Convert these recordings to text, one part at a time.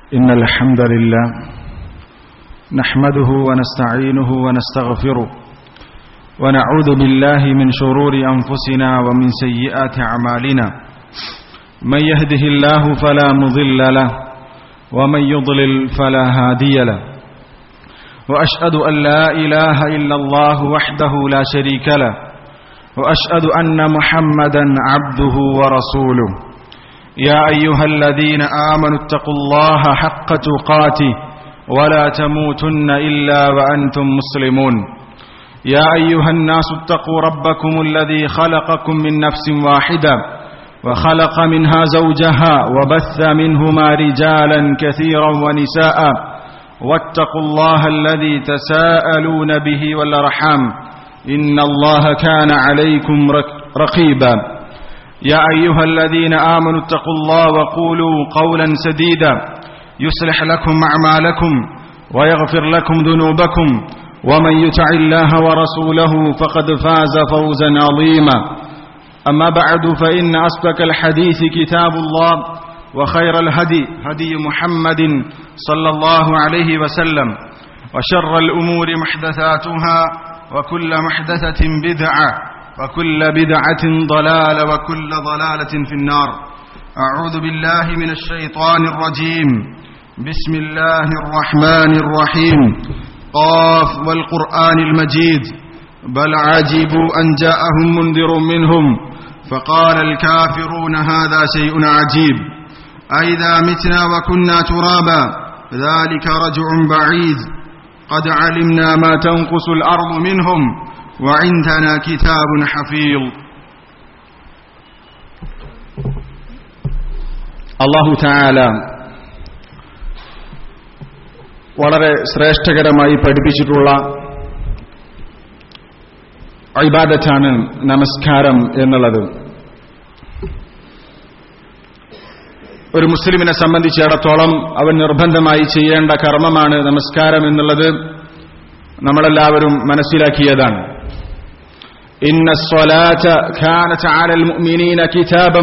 إن الحمد لله نحمده ونستعينه ونستغفره ونعوذ بالله من شرور أنفسنا ومن سيئات أعمالنا من يهده الله فلا مضل له ومن يضلل فلا هادي له وأشهد أن لا إله إلا الله وحده لا شريك له وأشهد أن محمدا عبده ورسوله يا أيها الذين آمنوا اتقوا الله حق تقاته ولا تموتن إلا وأنتم مسلمون يا أيها الناس اتقوا ربكم الذي خلقكم من نفس واحدة وخلق منها زوجها وبث منهما رجالا كثيرا ونساء واتقوا الله الذي تساءلون به والأرحام إن الله كان عليكم رقيبا يا أيها الذين آمنوا اتقوا الله وقولوا قولا سديدا يصلح لكم أعمالكم ويغفر لكم ذنوبكم ومن يطع الله ورسوله فقد فاز فوزا عظيما أما بعد فإن أصدق الحديث كتاب الله وخير الهدي هدي محمد صلى الله عليه وسلم وشر الأمور محدثاتها وكل محدثة بدعة وكل بدعة ضلالة وكل ضلالة في النار أعوذ بالله من الشيطان الرجيم بسم الله الرحمن الرحيم قاف والقرآن المجيد بل عجبوا أن جاءهم منذر منهم فقال الكافرون هذا شيء عجيب أئذا متنا وكنا ترابا ذلك رجع بعيد قد علمنا ما تنقص الأرض منهم وعندنا كتاب حفيظ അള്ളാഹു താല വളരെ ശ്രേഷ്ഠകരമായി പഠിപ്പിച്ചിട്ടുള്ള ഇബാദത്താണ് നമസ്കാരം എന്നുള്ളത് ഒരു മുസ്ലിമിനെ സംബന്ധിച്ചിടത്തോളം അവൻ നിർബന്ധമായി ചെയ്യേണ്ട കർമ്മമാണ് നമസ്കാരം എന്നുള്ളത് നമ്മളെല്ലാവരും മനസ്സിലാക്കിയതാണ് ഇന്ന കിതാബം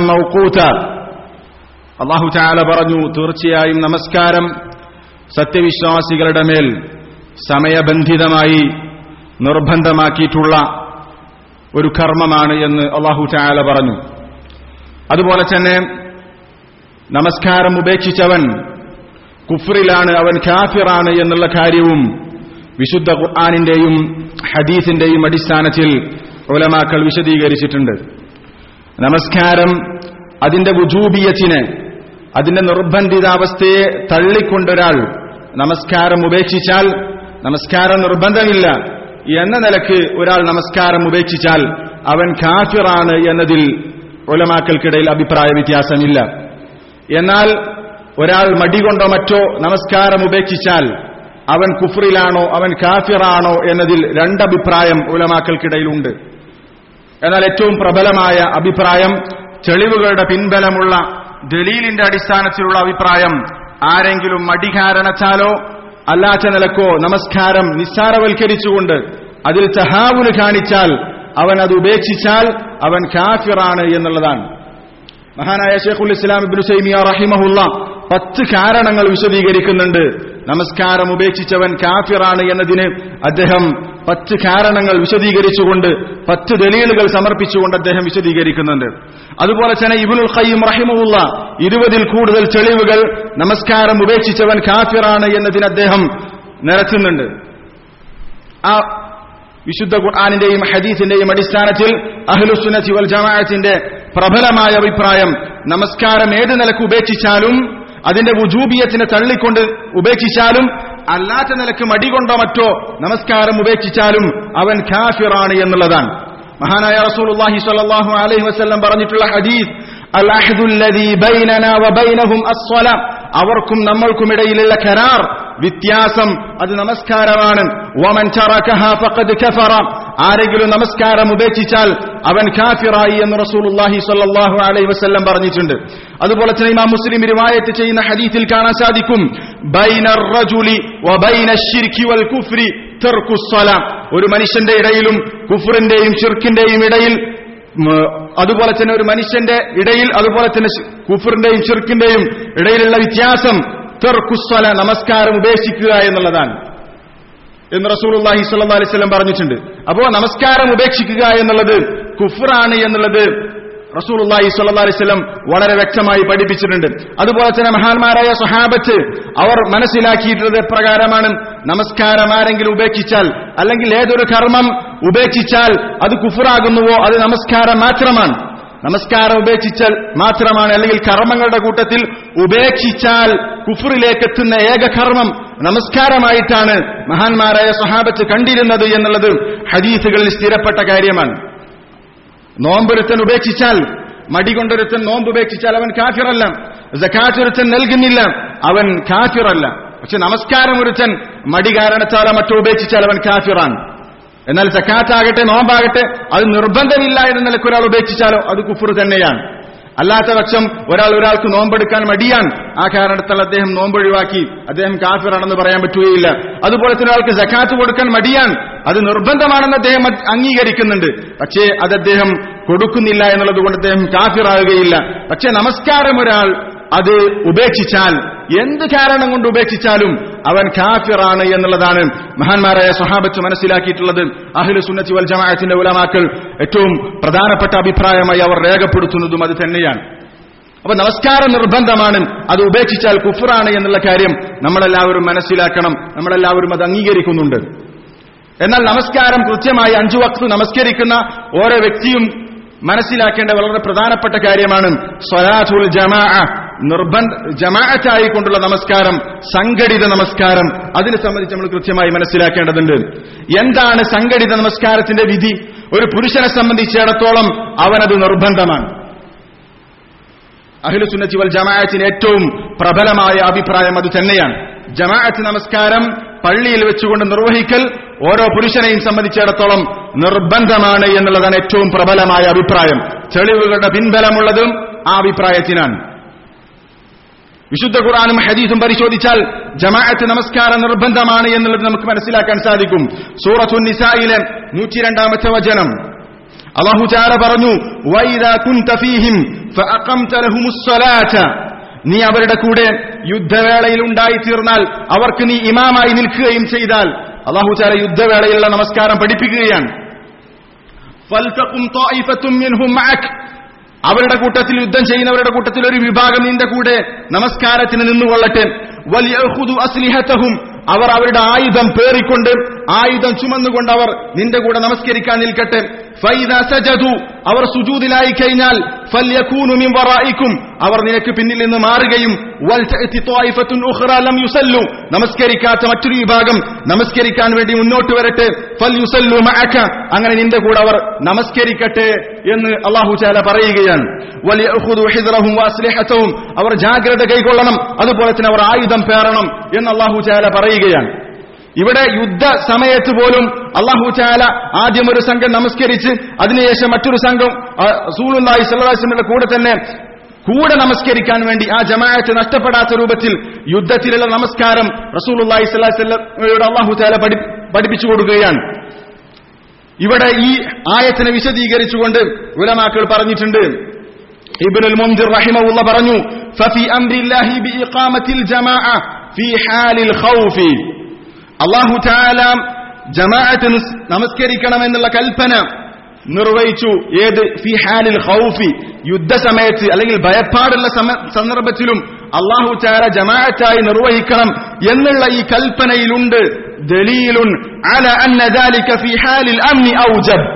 അള്ളാഹു ചാല പറഞ്ഞു തീർച്ചയായും നമസ്കാരം സത്യവിശ്വാസികളുടെ മേൽ സമയബന്ധിതമായി നിർബന്ധമാക്കിയിട്ടുള്ള ഒരു കർമ്മമാണ് എന്ന് അള്ളാഹു ചാല പറഞ്ഞു അതുപോലെ തന്നെ നമസ്കാരം ഉപേക്ഷിച്ചവൻ കുഫറിലാണ് അവൻ കാഫിറാണ് എന്നുള്ള കാര്യവും വിശുദ്ധ ഖുർആാനിന്റെയും ഹദീസിന്റെയും അടിസ്ഥാനത്തിൽ ഉലമാക്കൾ വിശദീകരിച്ചിട്ടുണ്ട് നമസ്കാരം അതിന്റെ വുജൂബിയത്തിനെ അതിന്റെ നിർബന്ധിതാവസ്ഥയെ തള്ളിക്കൊണ്ടൊരാൾ നമസ്കാരം ഉപേക്ഷിച്ചാൽ നമസ്കാരം നിർബന്ധമില്ല എന്ന നിലക്ക് ഒരാൾ നമസ്കാരം ഉപേക്ഷിച്ചാൽ അവൻ കാഫിറാണ് എന്നതിൽ ഉലമാക്കൾക്കിടയിൽ അഭിപ്രായ വ്യത്യാസമില്ല എന്നാൽ ഒരാൾ മടികൊണ്ടോ മറ്റോ നമസ്കാരം ഉപേക്ഷിച്ചാൽ അവൻ കുഫറിലാണോ അവൻ കാഫിറാണോ എന്നതിൽ രണ്ടഭിപ്രായം ഉലമാക്കൾക്കിടയിലുണ്ട് എന്നാൽ ഏറ്റവും പ്രബലമായ അഭിപ്രായം തെളിവുകളുടെ പിൻബലമുള്ള ദലീലിന്റെ അടിസ്ഥാനത്തിലുള്ള അഭിപ്രായം ആരെങ്കിലും മടി കാരണത്താലോ അല്ലാത്ത നിലക്കോ നമസ്കാരം നിസ്സാരവൽക്കരിച്ചുകൊണ്ട് അതിൽ തഹാവുന് കാണിച്ചാൽ അവൻ അത് ഉപേക്ഷിച്ചാൽ അവൻ കാഫിറാണ് എന്നുള്ളതാണ് മഹാനായ ഷേഖുൽ ഇസ്ലാം ഇബ്നു സൈമിയ റഹിമഹുല്ല പത്ത് കാരണങ്ങൾ വിശദീകരിക്കുന്നുണ്ട് നമസ്കാരം ഉപേക്ഷിച്ചവൻ കാഫിറാണ് എന്നതിന് അദ്ദേഹം പത്ത് കാരണങ്ങൾ വിശദീകരിച്ചുകൊണ്ട് പത്ത് ദലീലുകൾ സമർപ്പിച്ചുകൊണ്ട് അദ്ദേഹം വിശദീകരിക്കുന്നുണ്ട് അതുപോലെ തന്നെ ഇബുൽ ഖയ്യം റഹിമുള്ള ഇരുപതിൽ കൂടുതൽ തെളിവുകൾ നമസ്കാരം ഉപേക്ഷിച്ചവൻ കാഫിറാണ് എന്നതിന് അദ്ദേഹം നിരത്തുന്നുണ്ട് ആ വിശുദ്ധ ഖുർആാനിന്റെയും ഹദീസിന്റെയും അടിസ്ഥാനത്തിൽ അഹ്ലുസുനത്തി വൽ ജമാഅത്തിന്റെ പ്രബലമായ അഭിപ്രായം നമസ്കാരം ഏത് നിലക്ക് ഉപേക്ഷിച്ചാലും അതിന്റെ വുജൂബിയത്തിനെ തള്ളിക്കൊണ്ട് ഉപേക്ഷിച്ചാലും അല്ലാത്ത നിലക്ക് മടികൊണ്ടോ മറ്റോ നമസ്കാരം ഉപേക്ഷിച്ചാലും അവൻ ഖാഫിറാണ് എന്നുള്ളതാണ് മഹാനായ റസൂലുള്ളാഹി സ്വല്ലല്ലാഹു അലൈഹി വസല്ലം പറഞ്ഞിട്ടുള്ള ഹദീസ് അൽ അഹ്ദുല്ലദീ ബൈനനാ വബൈനഹും അസ്സല അവർക്കും നമ്മൾക്കുമിടയിലുള്ള കരാർ വ്യത്യാസം അത് നമസ്കാരമാണ് വമൻ തറകഹ ഫഖദ് കഫറ ആരെങ്കിലും നമസ്കാരം ഉപേക്ഷിച്ചാൽ അവൻ കാഫിറായി എന്ന് റസൂലുള്ളാഹി സ്വല്ലല്ലാഹു അലൈഹി വസല്ലം പറഞ്ഞിട്ടുണ്ട് അതുപോലെ തന്നെ ഇമാം മുസ്ലിം റിവായത്ത് ചെയ്യുന്ന ഹദീസിൽ കാണാൻ സാധിക്കും ബൈനർ റജുലി വബൈന ശിർക്കി വൽ കുഫ്രി തർക്കുസ്സലാം ഒരു മനുഷ്യന്റെ ഇടയിലും കുഫറിന്റെയും ഷിർക്കിന്റെയും ഇടയിൽ ഉം, അതുപോലെ തന്നെ ഒരു മനുഷ്യന്റെ ഇടയിൽ അതുപോലെ തന്നെ ശ്- കുഫറിന്റെയും ഷിർക്കിന്റെയും ഇടയിലുള്ള വ്യത്യാസം തെർക്കുസ്വല നമസ്കാരം ഉപേക്ഷിക്കുക എന്നുള്ളതാണ് എന്ന് റസൂലുള്ളാഹി സ്വല്ലല്ലാഹി അലൈഹി വസല്ലം പറഞ്ഞിട്ടുണ്ട് അപ്പോ നമസ്കാരം ഉപേക്ഷിക്കുക എന്നുള്ളത് കുഫ്റാണ് എന്നുള്ളത് റസൂലുള്ളാഹി സ്വല്ലല്ലാഹി അലൈഹി വസല്ലം വളരെ വ്യക്തമായി പഠിപ്പിച്ചിട്ടുണ്ട് അതുപോലെ തന്നെ മഹാന്മാരായ സ്വഹാബത്ത് അവർ മനസ്സിലാക്കിയിട്ടുള്ളത് എപ്രകാരമാണ് നമസ്കാരം ആരെങ്കിലും ഉപേക്ഷിച്ചാൽ അല്ലെങ്കിൽ ഏതൊരു കർമ്മം ഉപേക്ഷിച്ചാൽ അത് കുഫറാകുന്നുവോ അത് നമസ്കാരം മാത്രമാണ് നമസ്കാരം ഉപേക്ഷിച്ചാൽ മാത്രമാണ് അല്ലെങ്കിൽ കർമ്മങ്ങളുടെ കൂട്ടത്തിൽ ഉപേക്ഷിച്ചാൽ കുഫറിലേക്ക് എത്തുന്ന ഏക കർമ്മം നമസ്കാരമായിട്ടാണ് മഹാന്മാരായ സ്വഹാബത്ത് കണ്ടിരുന്നത് എന്നുള്ളത് ഹദീസുകളിൽ സ്ഥിരപ്പെട്ട കാര്യമാണ് നോമ്പൊരുത്തൻ ഉപേക്ഷിച്ചാൽ മടി കൊണ്ടൊരുത്തൻ നോമ്പ് ഉപേക്ഷിച്ചാൽ അവൻ കാഫിറല്ല ജക്കാത്ത് ഒരുത്തൻ നൽകുന്നില്ല അവൻ കാഫിറല്ല പക്ഷെ നമസ്കാരം ഒരുത്തൻ മടി കാരണത്താലോ മറ്റോ ഉപേക്ഷിച്ചാൽ അവൻ കാഫിറാണ് എന്നാൽ ജക്കാത്താകട്ടെ നോമ്പാകട്ടെ അത് നിർബന്ധമില്ല എന്ന നിലയ്ക്ക് ഒരാൾ ഉപേക്ഷിച്ചാലോ അത് കുഫർ തന്നെയാണ് അല്ലാത്ത പക്ഷം ഒരാൾ ഒരാൾക്ക് നോമ്പെടുക്കാൻ മടിയാൻ ആ കാരണത്താൽ അദ്ദേഹം നോമ്പൊഴിവാക്കി അദ്ദേഹം കാഫിറാണെന്ന് പറയാൻ പറ്റുകയില്ല അതുപോലെ തന്നെ ഒരാൾക്ക് ജക്കാത്ത് കൊടുക്കാൻ മടിയാൻ അത് നിർബന്ധമാണെന്ന് അദ്ദേഹം അംഗീകരിക്കുന്നുണ്ട് പക്ഷേ അത് അദ്ദേഹം കൊടുക്കുന്നില്ല എന്നുള്ളത് കൊണ്ട് അദ്ദേഹം കാഫിറാകുകയില്ല പക്ഷേ നമസ്കാരം ഒരാൾ അത് ഉപേക്ഷിച്ചാൽ എന്ത് കാരണം കൊണ്ട് ഉപേക്ഷിച്ചാലും അവൻ കാഫിറാണ് എന്നുള്ളതാണ് മഹാന്മാരായ സ്വഹാബത്ത് മനസ്സിലാക്കിയിട്ടുള്ളത് അഹ്ലു സുന്നത്തി വൽ ജമാഅത്തിന്റെ ഉലമാക്കൾ ഏറ്റവും പ്രധാനപ്പെട്ട അഭിപ്രായമായി അവർ രേഖപ്പെടുത്തുന്നതും അത് തന്നെയാണ് അപ്പൊ നമസ്കാരം നിർബന്ധമാണ് അത് ഉപേക്ഷിച്ചാൽ കുഫറാണ് എന്നുള്ള കാര്യം നമ്മളെല്ലാവരും മനസ്സിലാക്കണം നമ്മളെല്ലാവരും അത് അംഗീകരിക്കുന്നുണ്ട് എന്നാൽ നമസ്കാരം കൃത്യമായി അഞ്ചു വക്ത് നമസ്കരിക്കുന്ന ഓരോ വ്യക്തിയും മനസ്സിലാക്കേണ്ട വളരെ പ്രധാനപ്പെട്ട കാര്യമാണ് സ്വലാത്തുൽ ജമാ നിർബന്ധ ജമാഅത്തായി കൊണ്ടുള്ള നമസ്കാരം സംഘടിത നമസ്കാരം അതിനെ സംബന്ധിച്ച് നമ്മൾ കൃത്യമായി മനസ്സിലാക്കേണ്ടതുണ്ട് എന്താണ് സംഘടിത നമസ്കാരത്തിന്റെ വിധി ഒരു പുരുഷനെ സംബന്ധിച്ചിടത്തോളം അവനത് നിർബന്ധമാണ് അഖിലുസുന്നത്തി വൽ ജമാഅത്തിന് ഏറ്റവും പ്രബലമായ അഭിപ്രായം അത് തന്നെയാണ് ജമാഅത്ത് നമസ്കാരം പള്ളിയിൽ വെച്ചുകൊണ്ട് നിർവഹിക്കൽ ഓരോ പുരുഷനെയും സംബന്ധിച്ചിടത്തോളം നിർബന്ധമാണ് എന്നുള്ളതാണ് ഏറ്റവും പ്രബലമായ അഭിപ്രായം തെളിവുകളുടെ പിൻബലമുള്ളതും ആ അഭിപ്രായത്തിനാണ് വിശുദ്ധ ഖുറാനും ഹദീസും പരിശോധിച്ചാൽ ജമാഅത്ത് നമസ്കാരം നിർബന്ധമാണ് എന്നുള്ളത് നമുക്ക് മനസ്സിലാക്കാൻ സാധിക്കും സൂറത്തു നിസായിലെ നൂറ്റിരണ്ടാമത്തെ വചനം അള്ളാഹു ചാല പറഞ്ഞു വൈദാ കുൻത ഫീഹിം ഫഅഖംത ലഹുമുസ് സ്വലാത്ത നീ അവരുടെ കൂടെ യുദ്ധവേളയിൽ ഉണ്ടായി തീർന്നാൽ അവർക്ക് നീ ഇമാമായി നിൽക്കുകയും ചെയ്താൽ അള്ളാഹു ചാല യുദ്ധവേളയിലുള്ള നമസ്കാരം പഠിപ്പിക്കുകയാണ് ഫൽതഖും ത്വായിഫത്തും മിൻഹും മഅക് അവരുടെ കൂട്ടത്തിൽ യുദ്ധം ചെയ്യുന്നവരുടെ കൂട്ടത്തിൽ ഒരു വിഭാഗം നിന്റെ കൂടെ നമസ്കാരത്തിന് നിന്നുകൊള്ളട്ടെ വലിയ അസ്ലിഹത്തഹും അവർ അവരുടെ ആയുധം പേറിക്കൊണ്ട് ആയുധം ചുമന്നുകൊണ്ട് അവർ നിന്റെ കൂടെ നമസ്കരിക്കാൻ നിൽക്കട്ടെ ഫൈദ സജദു അവർ സുജൂദിലായി കഴിഞ്ഞാൽ ഫല്യകൂനു മിൻ വറായിക്കും അവർ നിനക്ക് പിന്നിൽ നിന്ന് മാറുകയും വൽ തഅതി ത്വായിഫത്തുൻ ഉഖ്റ ലം യുസല്ലു നമസ്കരിക്കാത്ത മറ്റൊരു വിഭാഗം നമസ്കരിക്കാൻ വേണ്ടി മുന്നോട്ട് വരട്ടെ ഫൽ യുസല്ലു മഅക അങ്ങനെ നിന്റെ കൂടെ അവർ നമസ്കരിക്കട്ടെ എന്ന് അല്ലാഹു തആല പറയുകയാണ് വലിയഖുദു ഹിദ്റഹും വഅസ്ലിഹതഹും അവർ ജാഗ്രത കൈക്കൊള്ളണം അതുപോലെ തന്നെ അവർ ആയുധം പേറണം എന്ന് അല്ലാഹു തആല പറയുകയാണ് ഇവിടെ യുദ്ധ സമയത്ത് പോലും അള്ളാഹു ചാല ആദ്യം ഒരു സംഘം നമസ്കരിച്ച് അതിനുശേഷം മറ്റൊരു സംഘം സൂലുല്ലാഹി സല്ലാസിന്റെ കൂടെ തന്നെ കൂടെ നമസ്കരിക്കാൻ വേണ്ടി ആ ജമാഅത്ത് നഷ്ടപ്പെടാത്ത രൂപത്തിൽ യുദ്ധത്തിലുള്ള നമസ്കാരം റസൂലുല്ലാഹി സ്വല്ലാസ്ലയുടെ അള്ളാഹു ചാല പഠിപ്പിച്ചു കൊടുക്കുകയാണ് ഇവിടെ ഈ ആയത്തിനെ വിശദീകരിച്ചുകൊണ്ട് ഉലമാക്കൾ പറഞ്ഞിട്ടുണ്ട് ഇബ്നുൽ മുൻദിർ റഹിമഹുള്ള പറഞ്ഞു ഫഫി അംരില്ലാഹി ബിഇഖാമത്തിൽ ജമാഅ ഫീ ഹാലിൽ ഖൗഫി അള്ളാഹു താല ജമാഅത്ത് നമസ്കരിക്കണമെന്നുള്ള കൽപ്പന നിർവഹിച്ചു ഏത് ഫി ഹാലിൽ ഹൗഫി യുദ്ധസമയത്ത് അല്ലെങ്കിൽ ഭയപ്പാടുള്ള സന്ദർഭത്തിലും അള്ളാഹു ചാല ജമാഅത്തായി നിർവഹിക്കണം എന്നുള്ള ഈ കൽപ്പനയിലുണ്ട് ദലീലുൻ അല അന്ന ദാലിക ഫി ഹാലിൽ അംനി ഔജബ്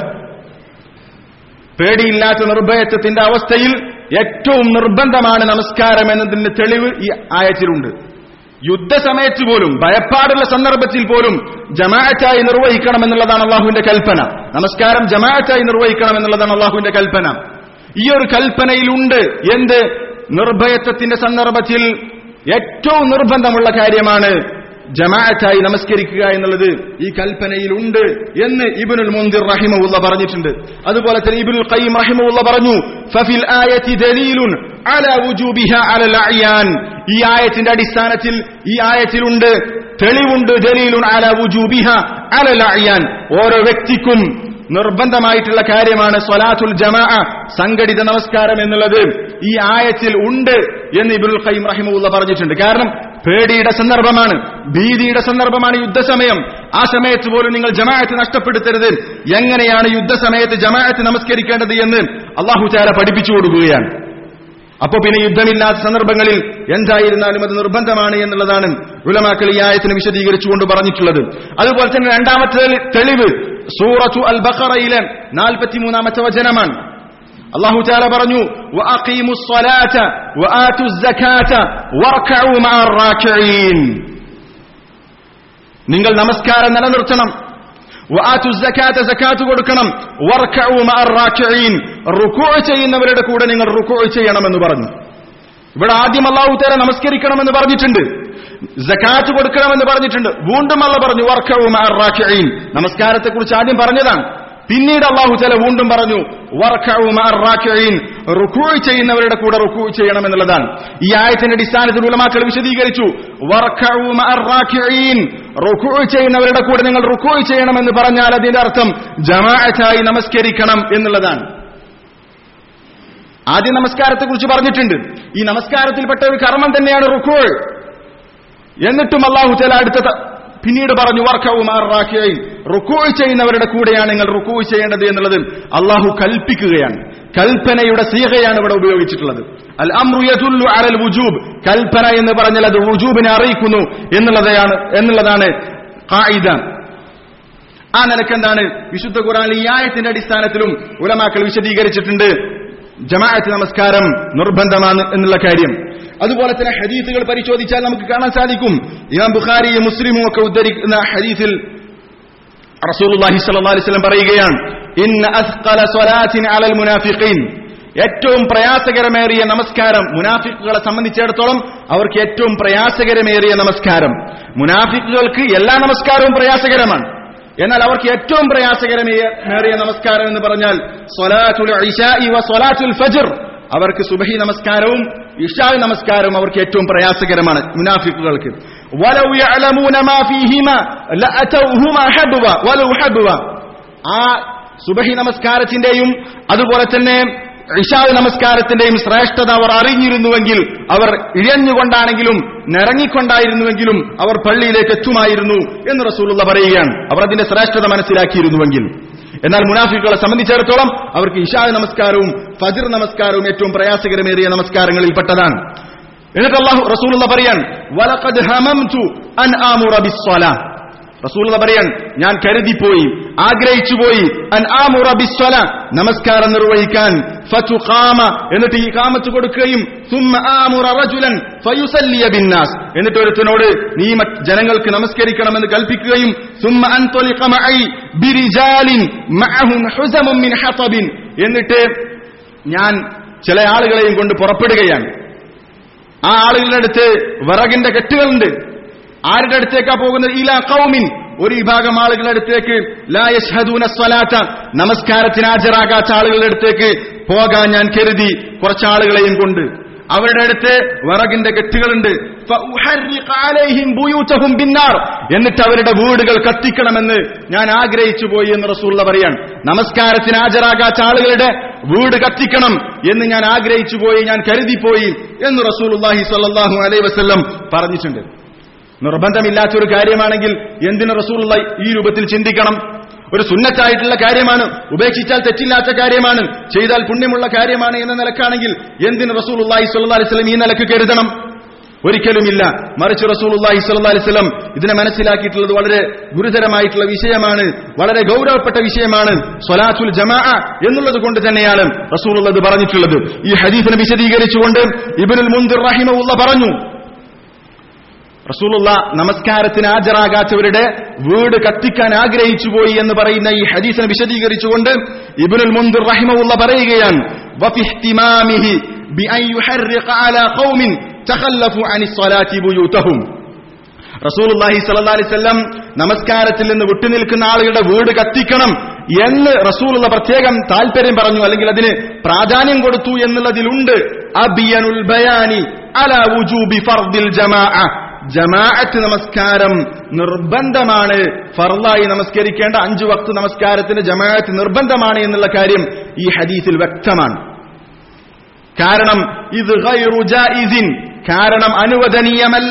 പേടിയില്ലാത്ത നിർഭയത്വത്തിന്റെ അവസ്ഥയിൽ ഏറ്റവും നിർബന്ധമാണ് നമസ്കാരം എന്നതിന്റെ തെളിവ് ഈ ആയത്തിലുണ്ട് യുദ്ധസമയത്ത് പോലും ഭയപ്പാടുള്ള സന്ദർഭത്തിൽ പോലും ജമാഅത്തായി നിർവഹിക്കണം എന്നുള്ളതാണ് അള്ളാഹുവിന്റെ കൽപ്പന നമസ്കാരം ജമാഅത്തായി നിർവഹിക്കണം എന്നുള്ളതാണ് അള്ളാഹുവിന്റെ കൽപ്പന ഈ ഒരു കൽപ്പനയിലുണ്ട് എന്ത് നിർഭയത്വത്തിന്റെ സന്ദർഭത്തിൽ ഏറ്റവും നിർബന്ധമുള്ള കാര്യമാണ് ജമാഅത്തായി നമസ്കരിക്കുക എന്നുള്ളത് ഈ കൽപ്പനയിലുണ്ട് എന്ന് ഇബിനുൽ മുന്തിർ റഹിമുള്ള പറഞ്ഞിട്ടുണ്ട് അതുപോലെ തന്നെ ഇബിനുൽ ഖയ്യിം റഹിമുള്ള പറഞ്ഞു ഫഫിൽ ആയത്തി ദലീലുൻ അല വുജൂബിഹ അലൽ അയാൻ ഈ ആയത്തിന്റെ അടിസ്ഥാനത്തിൽ ഈ ആയത്തിലുണ്ട് തെളിവുണ്ട് ദലീലുൻ അല വുജൂബിഹ അലൽ അയാൻ ഓരോ വ്യക്തിക്കും നിർബന്ധമായിട്ടുള്ള കാര്യമാണ് സ്വലാത്തുൽ ജമാ സംഘടിത നമസ്കാരം എന്നുള്ളത് ഈ ആയത്തിൽ ഉണ്ട് എന്ന് ഇബുൽ ഖൈം റഹിമുള്ള പറഞ്ഞിട്ടുണ്ട് കാരണം പേടിയുടെ സന്ദർഭമാണ് ഭീതിയുടെ സന്ദർഭമാണ് യുദ്ധസമയം ആ സമയത്ത് പോലും നിങ്ങൾ ജമാഅത്ത് നഷ്ടപ്പെടുത്തരുത് എങ്ങനെയാണ് യുദ്ധസമയത്ത് ജമാഅത്ത് നമസ്കരിക്കേണ്ടത് എന്ന് അള്ളാഹു ചാല പഠിപ്പിച്ചു കൊടുക്കുകയാണ് അപ്പൊ പിന്നെ യുദ്ധമില്ലാത്ത സന്ദർഭങ്ങളിൽ എന്തായിരുന്നാലും അത് നിർബന്ധമാണ് എന്നുള്ളതാണ് ഉലമാക്കൾ ഈ ആയത്തിന് വിശദീകരിച്ചുകൊണ്ട് പറഞ്ഞിട്ടുള്ളത് അതുപോലെ തന്നെ രണ്ടാമത്തെ തെളിവ് സൂറത്തു അൽ ബഖറയിലെ നാൽപ്പത്തിമൂന്നാമത്തെ വചനമാണ് അള്ളാഹു ചാല പറഞ്ഞു وَأَقِيمُوا الصَّلَاةَ وَآتُوا الزَّكَاةَ وَارْكَعُوا مَعَ الرَّاكِعِينَ നിങ്ങൾ നമസ്കാരം നിലനിർത്തണം വആതു സകാത്ത സകാത്ത് കൊടുക്കണം വർക്കഉ മഅർ റാക്കിഈൻ റുകൂഅ ചെയ്യുന്നവരുടെ കൂടെ നിങ്ങൾ റുകൂഅ ചെയ്യണമെന്ന് പറഞ്ഞു ഇവിടെ ആദ്യം അല്ലാഹു തആല നമസ്കരിക്കണമെന്ന് പറഞ്ഞിട്ടുണ്ട് സകാത്ത് കൊടുക്കണമെന്ന് പറഞ്ഞിട്ടുണ്ട് വീണ്ടും അല്ല പറഞ്ഞു വർക്കഉ മഅർ റാക്കിഈൻ നമസ്കാരത്തെക്കുറിച്ച് ആദ്യം പറഞ്ഞതാണ് പിന്നീട് അള്ളാഹു തആല വീണ്ടും പറഞ്ഞു വർക്കഉ മഅർ റാക്കിഈൻ റുകൂഅ ചെയ്യുന്നവരുടെ കൂടെ റുകൂഅ ചെയ്യണം എന്നുള്ളതാണ് ഈ ആയത്തിന്റെ അടിസ്ഥാനത്തിൽ ഉലമാക്കൾ വിശദീകരിച്ചു വർക്കഉ മഅർ റാക്കിഈൻ റുകൂഅ ചെയ്യുന്നവരുടെ കൂടെ നിങ്ങൾ റുകൂഅ ചെയ്യണമെന്ന് പറഞ്ഞാൽ അതിന്റെ അർത്ഥം ജമാഅത്തായി നമസ്കരിക്കണം എന്നുള്ളതാണ് ആദ്യ നമസ്കാരത്തെ കുറിച്ച് പറഞ്ഞിട്ടുണ്ട് ഈ നമസ്കാരത്തിൽപ്പെട്ട ഒരു കർമ്മം തന്നെയാണ് റുക്കോൾ എന്നിട്ടും അള്ളാഹു ചില അടുത്ത ത- പിന്നീട് പറഞ്ഞു വർക്കവും ആറാക്കിയായി റുക്കോൾ ചെയ്യുന്നവരുടെ കൂടെയാണ് നിങ്ങൾ റുക്കോൾ ചെയ്യേണ്ടത് എന്നുള്ളത് അള്ളാഹു കൽപ്പിക്കുകയാണ് കൽപ്പനയുടെ സീഹയാണ് ഇവിടെ ഉപയോഗിച്ചിട്ടുള്ളത് അൽ അമ്രു യദുല്ലു അലൽ വുജൂബ് കൽപ്പന എന്ന് പറഞ്ഞാൽ അത് വുജൂബിനെ അറിയിക്കുന്നു എന്നുള്ളതാണ് എന്നുള്ളതാണ് ഖായിദ ആ നിലക്ക് എന്താണ് വിശുദ്ധ ഖുറാൻ ഈ ആയത്തിന്റെ അടിസ്ഥാനത്തിലും ഉലമാക്കൾ വിശദീകരിച്ചിട്ടുണ്ട് ജമാഅത്ത് നമസ്കാരം നിർബന്ധമാണ് എന്നുള്ള കാര്യം അതുപോലെ തന്നെ ഹദീസുകൾ പരിശോധിച്ചാൽ നമുക്ക് കാണാൻ സാധിക്കും ഇമാം ബുഖാരിയും മുസ്ലിമും ഒക്കെ ഉദ്ധരിക്കുന്ന ഹദീസിൽ റസൂലുള്ളാഹി സ്വല്ലല്ലാഹു അലൈഹി വസല്ലം പറയുകയാണ് ഇന്ന അസ്ഖല സ്വലാത്തിൻ അലൽ മുനാഫിഖീൻ ഏറ്റവും പ്രയാസകരമേറിയ നമസ്കാരം മുനാഫിക്കുകളെ സംബന്ധിച്ചിടത്തോളം അവർക്ക് ഏറ്റവും പ്രയാസകരമേറിയ നമസ്കാരം മുനാഫിക്കുകൾക്ക് എല്ലാ നമസ്കാരവും പ്രയാസകരമാണ് എന്നാൽ അവർക്ക് ഏറ്റവും പ്രയാസകരമേറിയ നമസ്കാരം എന്ന് പറഞ്ഞാൽ സ്വലാത്തുൽ ഇശാഇ വ സ്വലാത്തുൽ ഫജ്ർ അവർക്ക് സുബഹി നമസ്കാരവും ഇഷാ നമസ്കാരവും അവർക്ക് ഏറ്റവും പ്രയാസകരമാണ് മുനാഫിക്കുകൾക്ക് വലൗ യഅലമൂന മാ ഫീഹിമ ലഅതൗഹുമ ഹബ്വ വലൗ ഹബ്വ ആ സുബഹി നമസ്കാരത്തിന്റെയും അതുപോലെ തന്നെ ഇഷാവ് നമസ്കാരത്തിന്റെയും ശ്രേഷ്ഠത അവർ അറിഞ്ഞിരുന്നുവെങ്കിൽ അവർ ഇഴഞ്ഞുകൊണ്ടാണെങ്കിലും നിറങ്ങിക്കൊണ്ടായിരുന്നുവെങ്കിലും അവർ പള്ളിയിലേക്ക് എത്തുമായിരുന്നു എന്ന് റസൂലുള്ള പറയുകയാണ് അവർ അതിന്റെ ശ്രേഷ്ഠത മനസ്സിലാക്കിയിരുന്നുവെങ്കിൽ എന്നാൽ മുനാഫിക്കുകളെ സംബന്ധിച്ചിടത്തോളം അവർക്ക് ഇഷാവ് നമസ്കാരവും ഫജിർ നമസ്കാരവും ഏറ്റവും പ്രയാസകരമേറിയ നമസ്കാരങ്ങളിൽപ്പെട്ടതാണ് എന്നിട്ട് അള്ളാഹു റസൂലുള്ള പറയാൻ വലഖദ് ഹമംതു അൻ ആമുറ ബിസ്സലാ റസൂലുള്ള പറയാൻ ഞാൻ കരുതിപ്പോയി ആഗ്രഹിച്ചുപോയി അൻ ആമുറ ബിസ്വല നമസ്കാരം നിർവഹിക്കാൻ ഫതുഖാമ എന്നിട്ട് ഈ കാമത്ത് കൊടുക്കുകയും സുമ്മ ആമുറ റജുലൻ ഫയുസല്ലിയ ബിന്നാസ് എന്നിട്ട് ഒരുത്തനോട് നീ മറ്റ് ജനങ്ങൾക്ക് നമസ്കരിക്കണമെന്ന് കൽപ്പിക്കുകയും സുമ്മ അൻതൊലിഖ മഅി ബിരിജാലിൻ മഅഹും ഹുസമും മിൻ ഹതബിൻ എന്നിട്ട് ഞാൻ ചില ആളുകളെയും കൊണ്ട് പുറപ്പെടുകയാണ് ആ ആളുകളുടെ അടുത്ത് വിറകിന്റെ കെട്ടുകളുണ്ട് ആരുടെ അടുത്തേക്കാ പോകുന്നത് ഇലാ കൗമിൻ ഒരു വിഭാഗം ആളുകളുടെ അടുത്തേക്ക് ലാ യശ്ഹദൂന സ്വലാത്ത നമസ്കാരത്തിന് ഹാജരാകാത്ത ആളുകളുടെ അടുത്തേക്ക് പോകാൻ ഞാൻ കരുതി കുറച്ച് ആളുകളെയും കൊണ്ട് അവരുടെ അടുത്ത് വിറകിന്റെ കെട്ടുകളുണ്ട് ഫഉഹർരിഖ അലൈഹിം ബുയൂതഹും ബിന്നാർ എന്നിട്ട് അവരുടെ വീടുകൾ കത്തിക്കണമെന്ന് ഞാൻ ആഗ്രഹിച്ചു പോയി എന്ന് റസൂള്ള പറയാൻ നമസ്കാരത്തിന് ഹാജരാകാത്ത ആളുകളുടെ വീട് കത്തിക്കണം എന്ന് ഞാൻ ആഗ്രഹിച്ചു പോയി ഞാൻ കരുതിപ്പോയി എന്ന് റസൂലുള്ളാഹി സ്വല്ലല്ലാഹു അലൈഹി വസല്ലം പറഞ്ഞിട്ടുണ്ട് നിർബന്ധമില്ലാത്ത ഒരു കാര്യമാണെങ്കിൽ എന്തിന് റസൂലുള്ള ഈ രൂപത്തിൽ ചിന്തിക്കണം ഒരു സുന്നത്തായിട്ടുള്ള കാര്യമാണ് ഉപേക്ഷിച്ചാൽ തെറ്റില്ലാത്ത കാര്യമാണ് ചെയ്താൽ പുണ്യമുള്ള കാര്യമാണ് എന്ന നിലക്കാണെങ്കിൽ എന്തിന് റസൂലുള്ളാഹി സ്വല്ലല്ലാഹി അലൈഹി വസല്ലം ഈ നിലക്ക് കരുതണം ഒരിക്കലുമില്ല മറിച്ച് റസൂലുള്ളാഹി സ്വല്ലല്ലാഹി അലൈഹി വസല്ലം ഇതിനെ മനസ്സിലാക്കിയിട്ടുള്ളത് വളരെ ഗുരുതരമായിട്ടുള്ള വിഷയമാണ് വളരെ ഗൗരവപ്പെട്ട വിഷയമാണ് സ്വലാത്തുൽ ജമാ എന്നുള്ളത് കൊണ്ട് തന്നെയാണ് റസൂലുള്ളത് പറഞ്ഞിട്ടുള്ളത് ഈ ഹദീസിനെ വിശദീകരിച്ചുകൊണ്ട് ഇബ്നുൽ മുൻദിർ റഹിമഹുള്ള പറഞ്ഞു റസൂലുള്ള നമസ്കാരത്തിന് ഹാജരാകാത്തവരുടെ വീട് കത്തിക്കാൻ ആഗ്രഹിച്ചു പോയി എന്ന് പറയുന്ന ഈ ഹദീസിനെ വിശദീകരിച്ചുകൊണ്ട് ഇബ്നുൽ മുൻദിർ റഹിമഹുള്ള പറയുകയാണ് വഫി ഇഹ്തിമാമിഹി ബിഅൻ യുഹർരിഖ അലാ ഖൗമിൻ തഖല്ലഫു അനി സ്വലാത്തി ബുയൂതഹും റസൂലുള്ളാഹി സ്വല്ലല്ലാഹി അലൈഹി വസല്ലം നമസ്കാരത്തിൽ നിന്ന് വിട്ടുനിൽക്കുന്ന ആളുകളുടെ വീട് കത്തിക്കണം എന്ന് റസൂലുള്ള പ്രത്യേകം താല്പര്യം പറഞ്ഞു അല്ലെങ്കിൽ അതിന് പ്രാധാന്യം കൊടുത്തു എന്നുള്ളതിലുണ്ട് അബിയനുൽ ബയാനി അലാ വുജൂബി ഫർദിൽ ജമാഅ ജമാഅത്ത് നമസ്കാരം നിർബന്ധമാണ് ഫർലായി നമസ്കരിക്കേണ്ട അഞ്ചു വക്ത് നമസ്കാരത്തിന് ജമാഅത്ത് നിർബന്ധമാണ് എന്നുള്ള കാര്യം ഈ ഹദീസിൽ വ്യക്തമാണ് കാരണം ഇത് ഗൈറു ജായിസിൻ കാരണം അനുവദനീയമല്ല